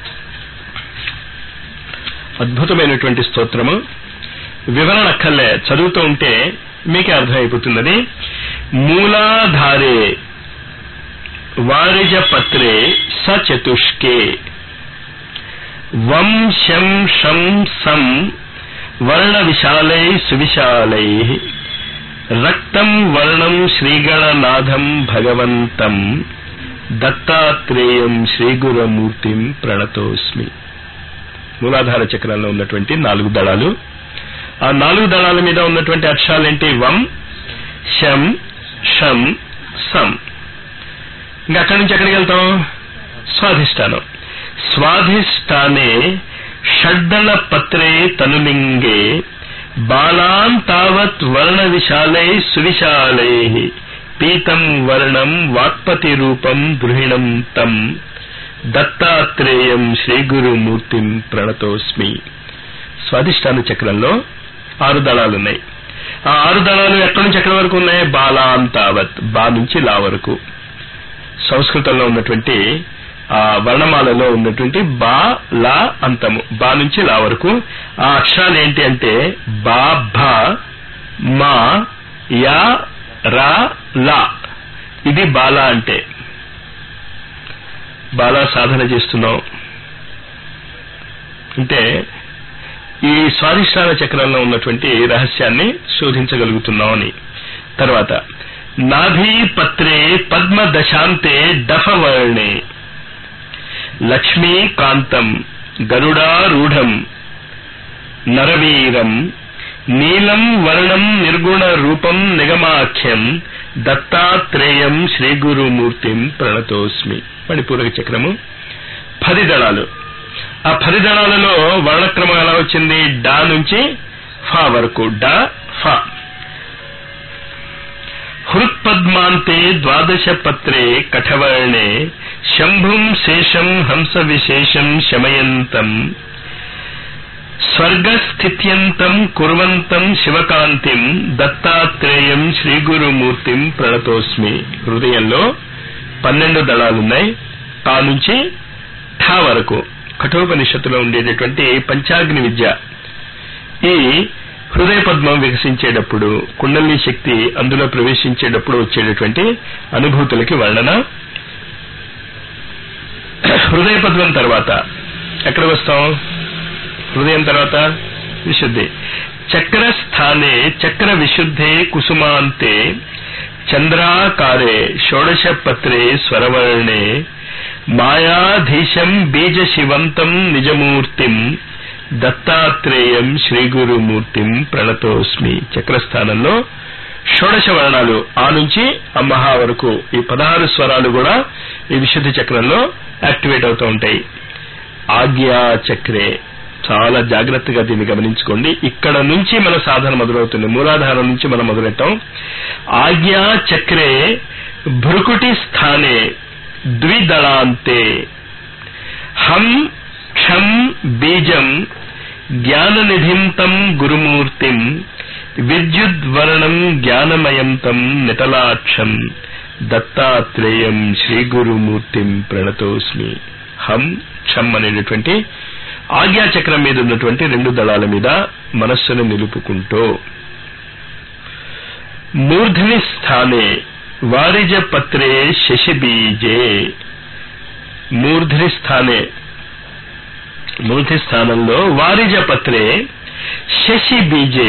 అద్భుతమైనటువంటి స్తోత్రము వివరణ అక్కర్లే చదువుతూ ఉంటే మీకే అర్థమైపోతున్నది మూలాధారే వారిజ పత్రే సచతుష్కే వం శం షం సం వర్ణ విశాలై సువిశాలై రక్తం వర్ణం శ్రీగణనాథం భగవంతం దత్తాత్రేయం శ్రీగురమూర్తిం ప్రణతోస్మి మూలాధార చక్రంలో ఉన్నటువంటి నాలుగు దళాలు ఆ నాలుగు దళాల మీద ఉన్నటువంటి అక్షరాలేంటి వం శం షం సం ఇంకా అక్కడి నుంచి ఎక్కడికి వెళ్తాం స్వాధిష్టానం స్వాధిష్టానే షడ్దళ పత్రే తనులింగే బాలాం తావత్ వర్ణ విశాలై సువిశాలై పీతం వర్ణం వాక్పతి రూపం గృహిణం తం దత్తాత్రేయం శ్రీగురుమూర్తిం ప్రణతోస్మి స్వాధిష్టాన చక్రంలో ఆరు దళాలున్నాయి ఆ ఆరు దళాలు ఎక్కడి నుంచి ఎక్కడి వరకు ఉన్నాయి బాలాం తావత్ బా నుంచి లా వరకు సంస్కృతంలో ఉన్నటువంటి ఆ వర్ణమాలలో ఉన్నటువంటి బా లా అంతము బా నుంచి లా వరకు ఆ అక్షరాలు ఏంటి అంటే బా భ మా యా రా లా ఇది బాలా అంటే బాలా సాధన చేస్తున్నాం అంటే ఈ స్వాధిష్టాన చక్రంలో ఉన్నటువంటి రహస్యాన్ని శోధించగలుగుతున్నాం అని తర్వాత నాభీ పత్రే పద్మ దశాంతే దఫవర్ణే లక్ష్మీకాంతం గరుడారూఢం నరవీరం నీలం వర్ణం నిర్గుణ రూపం నిగమాఖ్యం దత్తాత్రేయం శ్రీగురుమూర్తిం ప్రణతోస్మి మణిపూరక చక్రము పది దళాలు ఆ పది దళాలలో వర్ణక్రమం ఎలా వచ్చింది డా నుంచి ఫా వరకు డా ఫా హృత్పద్మాంతే ద్వాదశ పత్రే కఠవర్ణే శంభుం శేషం హంస విశేషం శమయంతం స్వర్గస్థిత్యంతం కుర్వంతం శివకాంతిం దత్తాత్రేయం శ్రీగురుమూర్తిం ప్రణతోస్మి హృదయంలో పన్నెండు దళాలున్నాయి తా నుంచి ఠా వరకు కఠోపనిషత్తులో ఉండేటటువంటి పంచాగ్ని విద్య ఈ హృదయ పద్మం వికసించేటప్పుడు కుండలి శక్తి అందులో ప్రవేశించేటప్పుడు వచ్చేటటువంటి అనుభూతులకి వర్ణన హృదయ పద్మం తర్వాత ఎక్కడ వస్తాం హృదయం తర్వాత విశుద్ధి చక్రస్థానే చక్ర విశుద్ధే కుసుమాంతే చంద్రాకారే షోడశ పత్రే స్వరవర్ణే మాయాధీశం బీజ శివంతం నిజమూర్తిం దత్తాత్రేయం శ్రీగురుమూర్తిం ప్రణతోస్మి చక్రస్థానంలో షోడశ వర్ణాలు ఆ నుంచి అమ్మహ వరకు ఈ పదహారు స్వరాలు కూడా ఈ విశుద్ధి చక్రంలో యాక్టివేట్ అవుతూ ఉంటాయి ఆజ్ఞా చక్రే చాలా జాగ్రత్తగా దీన్ని గమనించుకోండి ఇక్కడ నుంచి మన సాధన మొదలవుతుంది మూలాధారం నుంచి మనం మొదలెట్టాం ఆజ్ఞా చక్రే భృకుటి స్థానే ద్విదళాంతే హం క్షం బీజం జ్ఞాననిధిం తం గురుమూర్తిం విద్యుద్వర్ణం జ్ఞానమయం తం నిటలాక్షం దత్తాత్రేయం శ్రీగురుమూర్తిం ప్రణతోస్మి హం క్షం అనేటటువంటి ఆజ్ఞాచక్రం మీద ఉన్నటువంటి రెండు దళాల మీద మనస్సును నిలుపుకుంటూ మూర్ధని స్థానే వారిజ పత్రే శశిబీజే మూర్ధని స్థానే మూర్ధి స్థానంలో వారిజ పత్రే శశి బీజే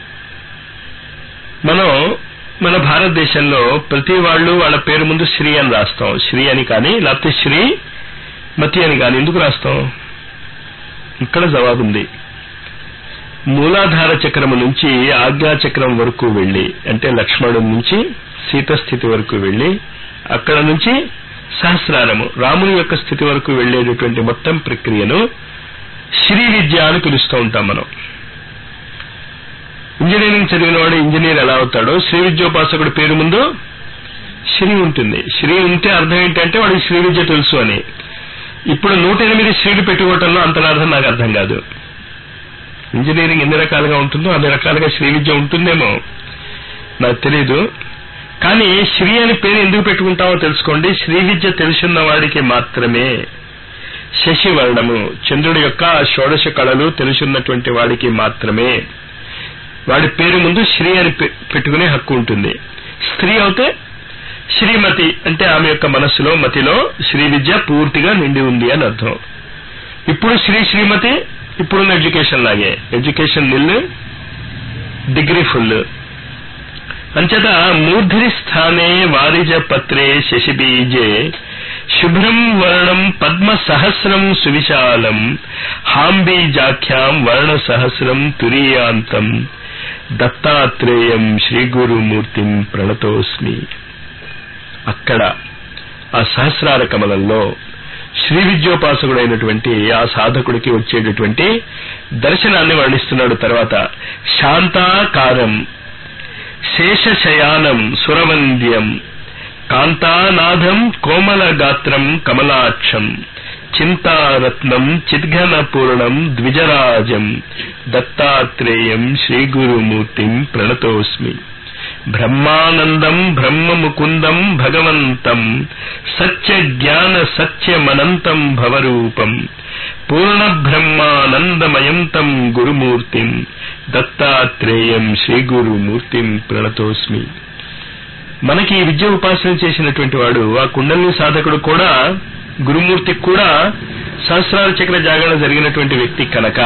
మనం మన భారతదేశంలో ప్రతి వాళ్ళు వాళ్ళ పేరు ముందు శ్రీ అని రాస్తాం శ్రీ అని కానీ లేకపోతే శ్రీ మతి అని కానీ ఎందుకు రాస్తాం ఇక్కడ జవాబుంది మూలాధార చక్రము నుంచి ఆజ్ఞా చక్రం వరకు వెళ్లి అంటే లక్ష్మణుడి నుంచి సీత స్థితి వరకు వెళ్లి అక్కడ నుంచి సహస్రారము రాముని యొక్క స్థితి వరకు వెళ్లేటటువంటి మొత్తం ప్రక్రియను శ్రీ విద్య అని పిలుస్తూ ఉంటాం మనం ఇంజనీరింగ్ చదివిన వాడు ఇంజనీర్ ఎలా అవుతాడో శ్రీ విద్యోపాసకుడి పేరు ముందు శ్రీ ఉంటుంది శ్రీ ఉంటే అర్థం ఏంటంటే వాడికి శ్రీ విద్య తెలుసు అని ఇప్పుడు నూట ఎనిమిది శ్రీలు పెట్టుకోవటంలో అంతరార్థం నాకు అర్థం కాదు ఇంజనీరింగ్ ఎన్ని రకాలుగా ఉంటుందో అన్ని రకాలుగా శ్రీ విద్య ఉంటుందేమో నాకు తెలియదు కానీ శ్రీ అని పేరు ఎందుకు పెట్టుకుంటామో తెలుసుకోండి శ్రీ విద్య తెలుసున్న వాడికి మాత్రమే శశివర్ణము చంద్రుడి యొక్క షోడశ కళలు తెలుసున్నటువంటి వాడికి మాత్రమే వాడి పేరు ముందు శ్రీ అని పెట్టుకునే హక్కు ఉంటుంది స్త్రీ అయితే శ్రీమతి అంటే ఆమె యొక్క మనస్సులో మతిలో శ్రీ విద్య పూర్తిగా నిండి ఉంది అని అర్థం ఇప్పుడు శ్రీ శ్రీమతి ఇప్పుడున్న ఎడ్యుకేషన్ లాగే ఎడ్యుకేషన్ నిల్ డిగ్రీ ఫుల్ అంచేత మూర్ధిని స్థానే వారిజ పత్రే శశిబీజే శుభ్రం వర్ణం పద్మ సహస్రం సువిశాలం హాంబీజాఖ్యాం వర్ణ సహస్రం తురీయాంతం దత్తాత్రేయం శ్రీగురుమూర్తిం ప్రణతోస్మి అక్కడ ఆ సహస్రార కమలంలో శ్రీ విద్యోపాసకుడైనటువంటి ఆ సాధకుడికి వచ్చేటటువంటి దర్శనాన్ని వర్ణిస్తున్నాడు తర్వాత శాంతాకారం శేషశయానం సురవంద్యం కాంతానాథం కోమల గాత్రం కమలాక్షం చింతారత్నం చిద్ఘన పూర్ణం ద్విజరాజం దత్తాత్రేయం శ్రీగురుమూర్తిం ప్రణతోస్మి బ్రహ్మానందం బ్రహ్మముకుందం భగవంతం సత్య జ్ఞాన సత్యమనంతం భవరూపం పూర్ణ బ్రహ్మానందమయం తం గురుమూర్తిం దత్తాత్రేయం శ్రీగురుమూర్తిం ప్రణతోస్మి మనకి ఈ విద్య ఉపాసన చేసినటువంటి వాడు ఆ కుండలిని సాధకుడు కూడా గురుమూర్తికి కూడా సహస్రాల చక్ర జాగరణ జరిగినటువంటి వ్యక్తి కనుక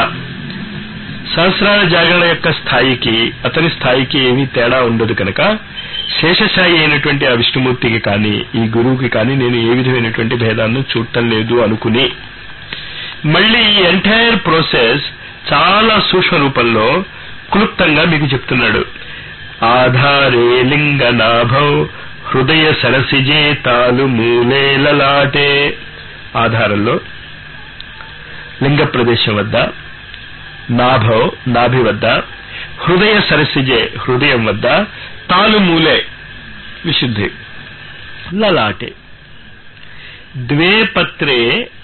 సహస్రాల జాగరణ యొక్క స్థాయికి అతని స్థాయికి ఏమీ తేడా ఉండదు కనుక శేషశాయి అయినటువంటి ఆ విష్ణుమూర్తికి కానీ ఈ గురువుకి కానీ నేను ఏ విధమైనటువంటి భేదాన్ని చూడటం లేదు అనుకుని మళ్ళీ ఈ ఎంటైర్ ప్రాసెస్ చాలా సూక్ష్మ రూపంలో క్లుప్తంగా మీకు చెప్తున్నాడు ఆధారే లింగ నాభౌ హృదయ సరసిజే తాలు మూలే లలాటే ఆధారంలో లింగ ప్రదేశం వద్ద నాభో నాభి వద్ద హృదయ సరసిజే హృదయం వద్ద తాలు మూలే విశుద్ధి లలాటే ద్వే పత్రే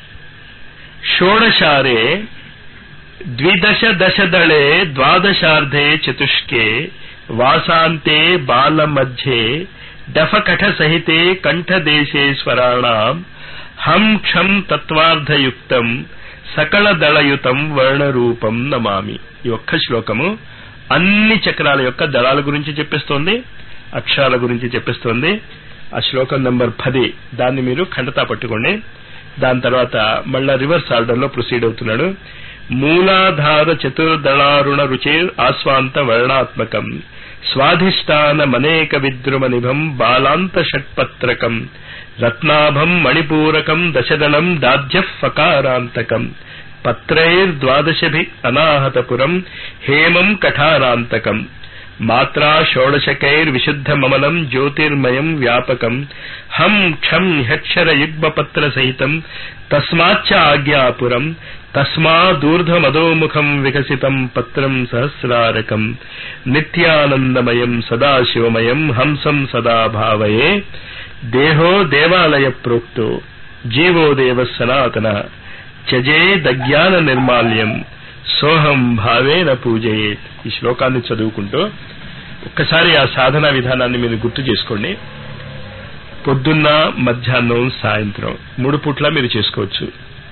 షోడశారే ద్విదశ దశదళే ద్వాదశార్ధే చతుష్కే వాసాంతే బాలమధ్యే డఫకఠ సహితే కంఠదేశే స్వరాణం హం క్షం తత్వార్థయుక్తం సకల దళయుతం వర్ణరూపం నమామి ఈ ఒక్క శ్లోకము అన్ని చక్రాల యొక్క దళాల గురించి చెప్పిస్తోంది అక్షరాల గురించి చెప్పిస్తోంది ఆ శ్లోకం నంబర్ పది దాన్ని మీరు ఖండతా పట్టుకోండి దాని తర్వాత మళ్ళా రివర్స్ ఆర్డర్ లో ప్రొసీడ్ అవుతున్నాడు మూలాధార చతుర్దళారుణ రుచేర్ ఆస్వాంత వర్ణాత్మకం స్వాధిష్టానమనేక విద్రుమ నిభం బాలాంత షట్పత్రకం రత్నాభం మణిపూరకం దశదళం దాధ్య ఫకారాంతకం పత్రైర్ద్వాదశభి అనాహతపురం హేమం కఠారాంతకం మాత్రా షోడశకైర్విశుద్ధమమలం జ్యోతిర్మయం వ్యాపకం హం క్షం హ్యక్షర యుగ్మపత్ర సహితం తస్మాచ్చ ఆజ్ఞాపురం తస్మాదూర్ధమధోముఖం వికసితం పత్రం సహస్రారకం నిత్యానందమయం సదాశివమయం హంసం సదా భావయే దేహో దేవాలయ ప్రోక్తో జీవో దేవ సనాతన త్యజే దజ్ఞాన నిర్మాల్యం సోహం భావేన పూజయే ఈ శ్లోకాన్ని చదువుకుంటూ ఒక్కసారి ఆ సాధనా విధానాన్ని మీరు గుర్తు చేసుకోండి పొద్దున్న మధ్యాహ్నం సాయంత్రం మూడు పూట్ల మీరు చేసుకోవచ్చు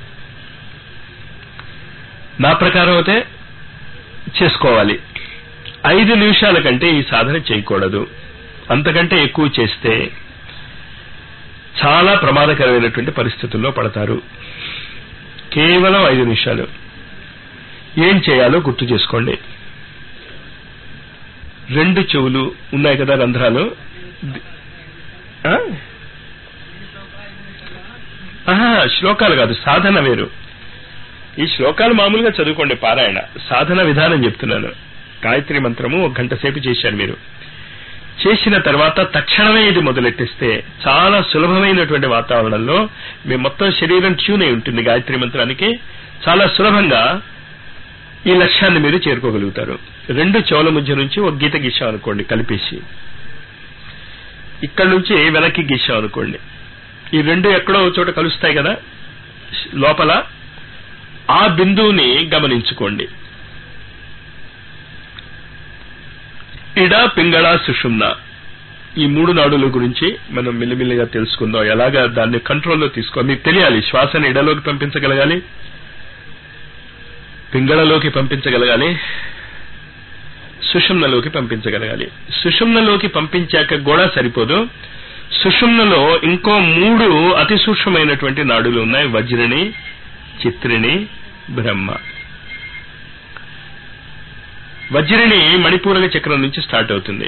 నా ప్రకారం అయితే చేసుకోవాలి ఐదు నిమిషాల కంటే ఈ సాధన చేయకూడదు అంతకంటే ఎక్కువ చేస్తే చాలా ప్రమాదకరమైనటువంటి పరిస్థితుల్లో పడతారు కేవలం ఐదు నిమిషాలు ఏం చేయాలో గుర్తు చేసుకోండి రెండు చెవులు ఉన్నాయి కదా రంధ్రాలు ఆ? ఆహా, శ్లోకాలు కాదు సాధన వేరు ఈ శ్లోకాలు మామూలుగా చదువుకోండి పారాయణ సాధన విధానం చెప్తున్నాను గాయత్రి మంత్రము ఒక గంట సేపు చేశారు మీరు చేసిన తర్వాత తక్షణమే ఇది మొదలెట్టిస్తే చాలా సులభమైనటువంటి వాతావరణంలో మీ మొత్తం శరీరం ట్యూన్ అయి ఉంటుంది గాయత్రి మంత్రానికి చాలా సులభంగా ఈ లక్ష్యాన్ని మీరు చేరుకోగలుగుతారు రెండు చెవుల మధ్య నుంచి ఒక గీత గీసాం అనుకోండి కలిపేసి ఇక్కడ నుంచి వెనక్కి గీసాం అనుకోండి ఈ రెండు ఎక్కడో ఒక చోట కలుస్తాయి కదా లోపల ఆ బిందువుని గమనించుకోండి ఇడ పింగళ సుషుమ్న ఈ మూడు నాడుల గురించి మనం మిల్లిమిల్లిగా తెలుసుకుందాం ఎలాగా దాన్ని కంట్రోల్లో తీసుకో మీకు తెలియాలి శ్వాసని ఇడలోకి పంపించగలగాలి పింగళలోకి పంపించగలగాలి సుషుమ్నలోకి పంపించగలగాలి సుషుమ్నలోకి పంపించాక కూడా సరిపోదు సుషుమ్నలో ఇంకో మూడు అతి సూక్ష్మమైనటువంటి నాడులు ఉన్నాయి వజ్రిని చిత్రిని బ్రహ్మ వజ్రిని మణిపూరక చక్రం నుంచి స్టార్ట్ అవుతుంది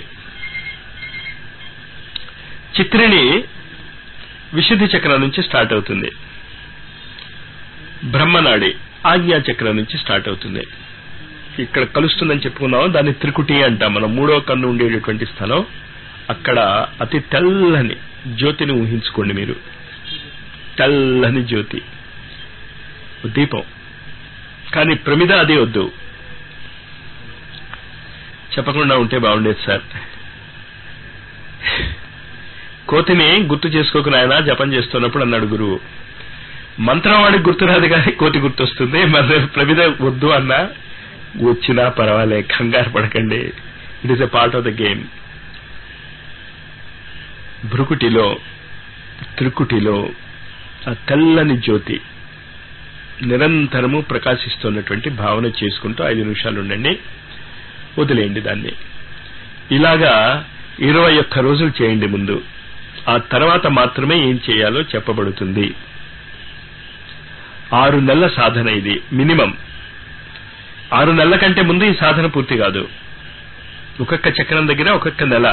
చిత్రిని విశుద్ధి చక్రం నుంచి స్టార్ట్ అవుతుంది బ్రహ్మనాడి ఆజ్ఞా చక్రం నుంచి స్టార్ట్ అవుతుంది ఇక్కడ కలుస్తుందని చెప్పుకున్నాం దాన్ని త్రికుటి అంటాం మనం మూడో కన్ను ఉండేటటువంటి స్థలం అక్కడ అతి తెల్లని జ్యోతిని ఊహించుకోండి మీరు తెల్లని జ్యోతి దీపం కానీ ప్రమిద అదే వద్దు చెప్పకుండా ఉంటే బాగుండేది సార్ కోతిని గుర్తు చేసుకోకు నాయన జపం చేస్తున్నప్పుడు అన్నాడు గురువు మంత్రం వాడికి గుర్తురాదు కానీ కోతి గుర్తొస్తుంది మరి ప్రమిద వద్దు అన్నా వచ్చినా పర్వాలే కంగారు పడకండి it is a part of the game భృకుటిలో త్రికుటిలో ఆ తెల్లని జ్యోతి నిరంతరము ప్రకాశిస్తున్నటువంటి భావన చేసుకుంటూ ఐదు నిమిషాలు ఉండండి వదిలేయండి దాన్ని ఇలాగా ఇరవై ఒక్క రోజులు చేయండి ముందు ఆ తర్వాత మాత్రమే ఏం చేయాలో చెప్పబడుతుంది ఆరు నెలల సాధన ఇది మినిమం ఆరు నెలల కంటే ముందు ఈ సాధన పూర్తి కాదు ఒక్కొక్క చక్రం దగ్గర ఒక్కొక్క నెల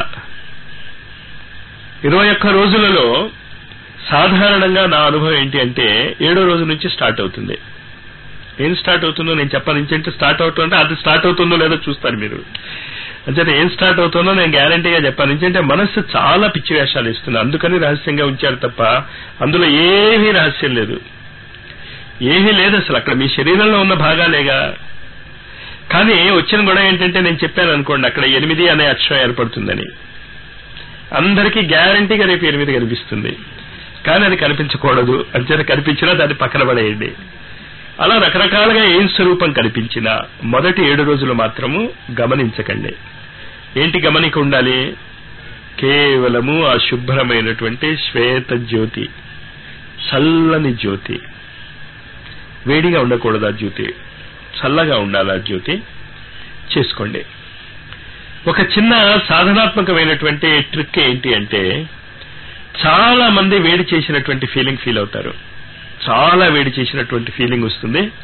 ఇరవై ఒక్క రోజులలో సాధారణంగా నా అనుభవం ఏంటి అంటే ఏడో రోజు నుంచి స్టార్ట్ అవుతుంది ఏం స్టార్ట్ అవుతుందో నేను చెప్పాను ఇంకంటే స్టార్ట్ అవుతుందంటే అది స్టార్ట్ అవుతుందో లేదో చూస్తారు మీరు అంటే ఏం స్టార్ట్ అవుతుందో నేను గ్యారంటీగా చెప్పాను ఎందుకంటే మనస్సు చాలా పిచ్చి వేషాలు ఇస్తుంది అందుకని రహస్యంగా ఉంచారు తప్ప అందులో ఏమీ రహస్యం లేదు ఏమీ లేదు అసలు అక్కడ మీ శరీరంలో ఉన్న భాగాలేగా కానీ వచ్చిన గొడవ ఏంటంటే నేను చెప్పాను అనుకోండి అక్కడ ఎనిమిది అనే అక్షరం ఏర్పడుతుందని అందరికీ గ్యారంటీగా రేపు ఎనిమిది కనిపిస్తుంది కానీ అది కనిపించకూడదు అంచేత కనిపించినా దాన్ని పక్కన పడేయండి అలా రకరకాలుగా ఏం స్వరూపం కనిపించినా మొదటి ఏడు రోజులు మాత్రము గమనించకండి ఏంటి గమనిక ఉండాలి కేవలము ఆ శుభ్రమైనటువంటి శ్వేత జ్యోతి చల్లని జ్యోతి వేడిగా ఉండకూడదు ఆ జ్యోతి చల్లగా ఉండాలి ఆ జ్యోతి చేసుకోండి ఒక చిన్న సాధనాత్మకమైనటువంటి ట్రిక్ ఏంటి అంటే చాలా మంది వేడి చేసినటువంటి ఫీలింగ్ ఫీల్ అవుతారు చాలా వేడి చేసినటువంటి ఫీలింగ్ వస్తుంది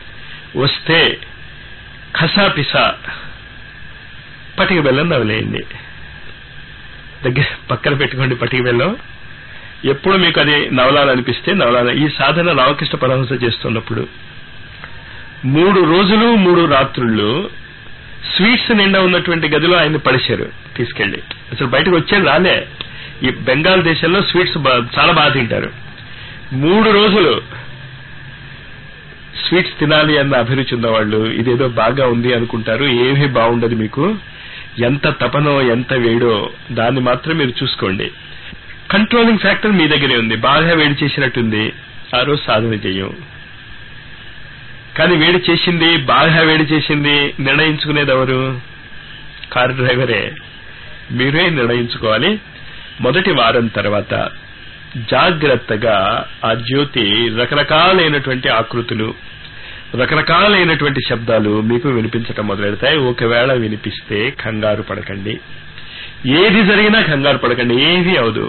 వస్తే ఖసాపిసా పటిక బెల్లం నవలేయండి దగ్గర పక్కన పెట్టుకోండి పటిక బెల్లం ఎప్పుడు మీకు అది నవలాలనిపిస్తే నవలాల ఈ సాధన రామకృష్ణ పరమహంస చేస్తున్నప్పుడు మూడు రోజులు మూడు రాత్రుళ్ళు స్వీట్స్ నిండా ఉన్నటువంటి గదిలో ఆయన పడిశారు తీసుకెళ్లి అసలు బయటకు వచ్చేది రాలే ఈ బెంగాల్ దేశంలో స్వీట్స్ చాలా బాగా తింటారు మూడు రోజులు స్వీట్స్ తినాలి అన్న అభిరుచి ఉన్నవాళ్ళు ఇదేదో బాగా ఉంది అనుకుంటారు ఏమీ బాగుండదు మీకు ఎంత తపనో ఎంత వేడో దాన్ని మాత్రం మీరు చూసుకోండి కంట్రోలింగ్ ఫ్యాక్టర్ మీ దగ్గరే ఉంది బాగా వేడి చేసినట్టుంది ఆ రోజు సాధన చెయ్యం కానీ వేడి చేసింది బాగా వేడి చేసింది నిర్ణయించుకునేది ఎవరు కారు డ్రైవరే మీరే నిర్ణయించుకోవాలి మొదటి వారం తర్వాత జాగ్రత్తగా ఆ జ్యోతి రకరకాలైనటువంటి ఆకృతులు రకరకాలైనటువంటి శబ్దాలు మీకు వినిపించటం మొదలెడతాయి ఒకవేళ వినిపిస్తే కంగారు పడకండి ఏది జరిగినా కంగారు పడకండి ఏది అవదు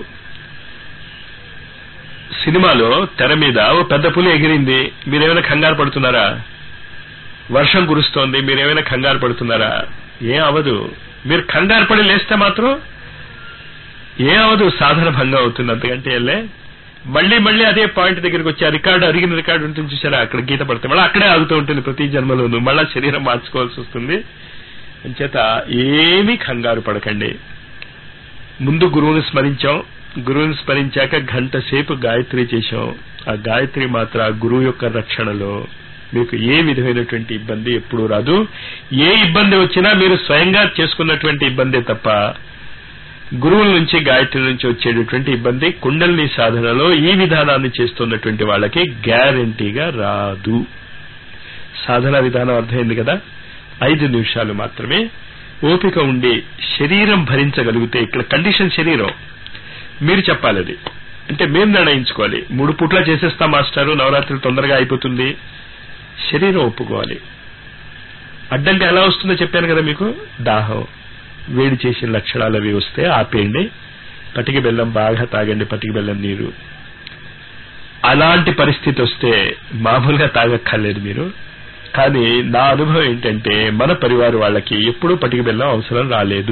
సినిమాలో తెర మీద ఓ పెద్ద పులి ఎగిరింది మీరేమైనా కంగారు పడుతున్నారా వర్షం కురుస్తోంది మీరేమైనా కంగారు పడుతున్నారా ఏం అవదు మీరు కంగారు పడి లేస్తే మాత్రం ఏం అవదు సాధన భంగం అవుతుంది అంతకంటే వెళ్ళే మళ్ళీ మళ్ళీ అదే పాయింట్ దగ్గరికి వచ్చి ఆ రికార్డు అరిగిన రికార్డు ఉంటుంది చూసారా అక్కడ గీత పడితే మళ్ళీ అక్కడే ఆగుతూ ఉంటుంది ప్రతి జన్మలోనూ మళ్ళా శరీరం మార్చుకోవాల్సి వస్తుంది అంచేత ఏమీ కంగారు పడకండి ముందు గురువుని స్మరించాం గురువుని స్మరించాక గంట సేపు గాయత్రి చేశాం ఆ గాయత్రి మాత్ర గురువు యొక్క రక్షణలో మీకు ఏ విధమైనటువంటి ఇబ్బంది ఎప్పుడూ రాదు ఏ ఇబ్బంది వచ్చినా మీరు స్వయంగా చేసుకున్నటువంటి ఇబ్బందే తప్ప గురువుల నుంచి గాయత్రి నుంచి వచ్చేటటువంటి ఇబ్బంది కుండలిని సాధనలో ఈ విధానాన్ని చేస్తున్నటువంటి వాళ్ళకి గ్యారంటీగా రాదు సాధన విధానం అర్థమైంది కదా ఐదు నిమిషాలు మాత్రమే ఓపిక ఉండి శరీరం భరించగలిగితే ఇక్కడ కండిషన్ శరీరం మీరు చెప్పాలి అది అంటే మేము నిర్ణయించుకోవాలి మూడు పూట్ల చేసేస్తాం మాస్టారు నవరాత్రి తొందరగా అయిపోతుంది శరీరం ఒప్పుకోవాలి అడ్డంగా ఎలా వస్తుందో చెప్పాను కదా మీకు దాహం వేడి చేసిన లక్షణాలు అవి వస్తే ఆపేయండి పటిక బెల్లం బాగా తాగండి పటిక బెల్లం నీరు అలాంటి పరిస్థితి వస్తే మామూలుగా తాగక్కర్లేదు మీరు కానీ నా అనుభవం ఏంటంటే మన పరివార వాళ్ళకి ఎప్పుడూ పటిక బెల్లం అవసరం రాలేదు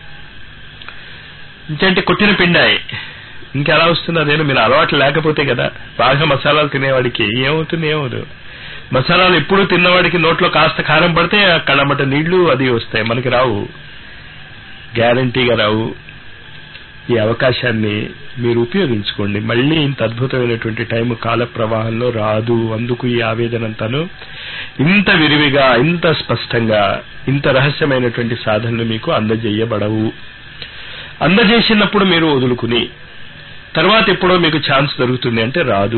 ఇంకంటే కొట్టిన పిండాయి ఇంకెలా వస్తుంది అదేనా మీరు అలవాటు లేకపోతే కదా బాగా మసాలాలు తినేవాడికి ఏమవుతుంది ఏమవుదు మసాలాలు ఎప్పుడు తిన్నవాడికి నోట్లో కాస్త కారం పడితే కళ్ళమట నీళ్లు అది వస్తాయి మనకి రావు గ్యారంటీగా రావు ఈ అవకాశాన్ని మీరు ఉపయోగించుకోండి మళ్ళీ ఇంత అద్భుతమైనటువంటి టైం కాల ప్రవాహంలో రాదు అందుకు ఈ ఆవేదన అంతాను ఇంత విరివిగా ఇంత స్పష్టంగా ఇంత రహస్యమైనటువంటి సాధనలు మీకు అందజేయబడవు అందజేసినప్పుడు మీరు వదులుకుని తర్వాత ఎప్పుడో మీకు ఛాన్స్ దొరుకుతుంది అంటే రాదు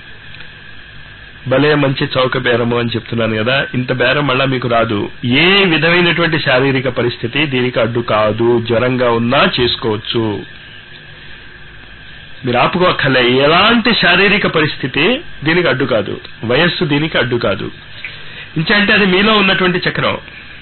భలే మంచి చౌక బేరము అని చెప్తున్నాను కదా ఇంత బేరం మళ్ళా మీకు రాదు ఏ విధమైనటువంటి శారీరక పరిస్థితి దీనికి అడ్డు కాదు జ్వరంగా ఉన్నా చేసుకోవచ్చు మీరు ఆపుకోక్కర్లే ఎలాంటి శారీరక పరిస్థితి దీనికి అడ్డు కాదు వయస్సు దీనికి అడ్డు కాదు ఇంచంటే అది మీలో ఉన్నటువంటి చక్రం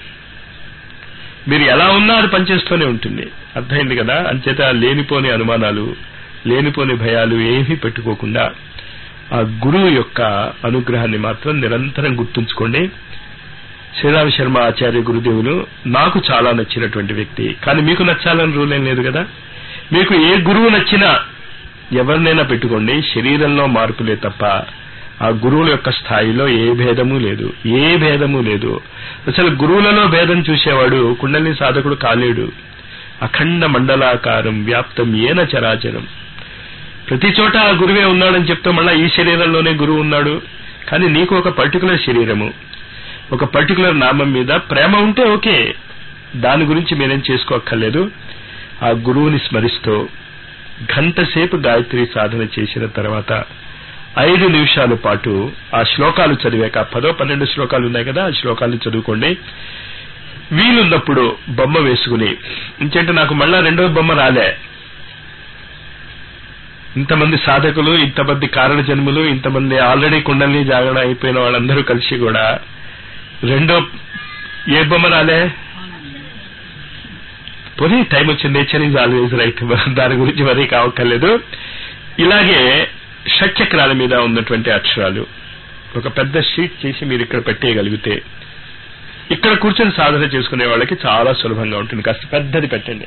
మీరు ఎలా ఉన్నా అది పనిచేస్తూనే ఉంటుంది అర్థమైంది కదా అంచేత లేనిపోని అనుమానాలు లేనిపోని భయాలు ఏమీ పెట్టుకోకుండా ఆ గురువు యొక్క అనుగ్రహాన్ని మాత్రం నిరంతరం గుర్తుంచుకోండి శ్రీరామ శర్మ ఆచార్య గురుదేవులు నాకు చాలా నచ్చినటువంటి వ్యక్తి కానీ మీకు నచ్చాలని రూల్ ఏం లేదు కదా మీకు ఏ గురువు నచ్చినా ఎవరినైనా పెట్టుకోండి శరీరంలో మార్పులే తప్ప ఆ గురువుల యొక్క స్థాయిలో ఏ భేదము లేదు ఏ భేదము లేదు అసలు గురువులలో భేదం చూసేవాడు కుండలిని సాధకుడు కాలేడు అఖండ మండలాకారం వ్యాప్తం ఏన చరాచరం ప్రతి చోట ఆ గురువే ఉన్నాడని చెప్తే మళ్ళా ఈ శరీరంలోనే గురువు ఉన్నాడు కానీ నీకు ఒక పర్టికులర్ శరీరము ఒక పర్టికులర్ నామం మీద ప్రేమ ఉంటే ఓకే దాని గురించి మీరేం చేసుకోక్కర్లేదు ఆ గురువుని స్మరిస్తూ గంట సేపు గాయత్రి సాధన చేసిన తర్వాత ఐదు నిమిషాల పాటు ఆ శ్లోకాలు చదివాక పదో పన్నెండు శ్లోకాలు ఉన్నాయి కదా ఆ శ్లోకాలు చదువుకోండి వీలున్నప్పుడు బొమ్మ వేసుకుని ఇంకంటే నాకు మళ్ళా రెండో బొమ్మ రాలే ఇంతమంది సాధకులు ఇంతమంది కారణ జన్ములు ఇంతమంది ఆల్రెడీ కుండల్ని జాగరణ అయిపోయిన వాళ్ళందరూ కలిసి కూడా రెండో ఏ బొమ్మ రాలే పోనీ టైం వచ్చింది నేచర్ ఈజ్ ఆల్వేజ్ రైట్ దాని గురించి మరీ కావక్కర్లేదు ఇలాగే షట్చక్రాల మీద ఉన్నటువంటి అక్షరాలు ఒక పెద్ద షీట్ చేసి మీరు ఇక్కడ పెట్టేయగలిగితే ఇక్కడ కూర్చొని సాధన చేసుకునే వాళ్ళకి చాలా సులభంగా ఉంటుంది కాస్త పెద్దది పెట్టండి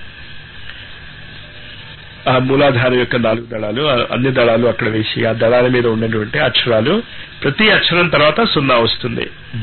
ఆ మూలాధారం యొక్క నాలుగు దళాలు ఆ అన్ని దళాలు అక్కడ వేసి ఆ దళాల మీద ఉన్నటువంటి అక్షరాలు ప్రతి అక్షరం తర్వాత సున్నా వస్తుంది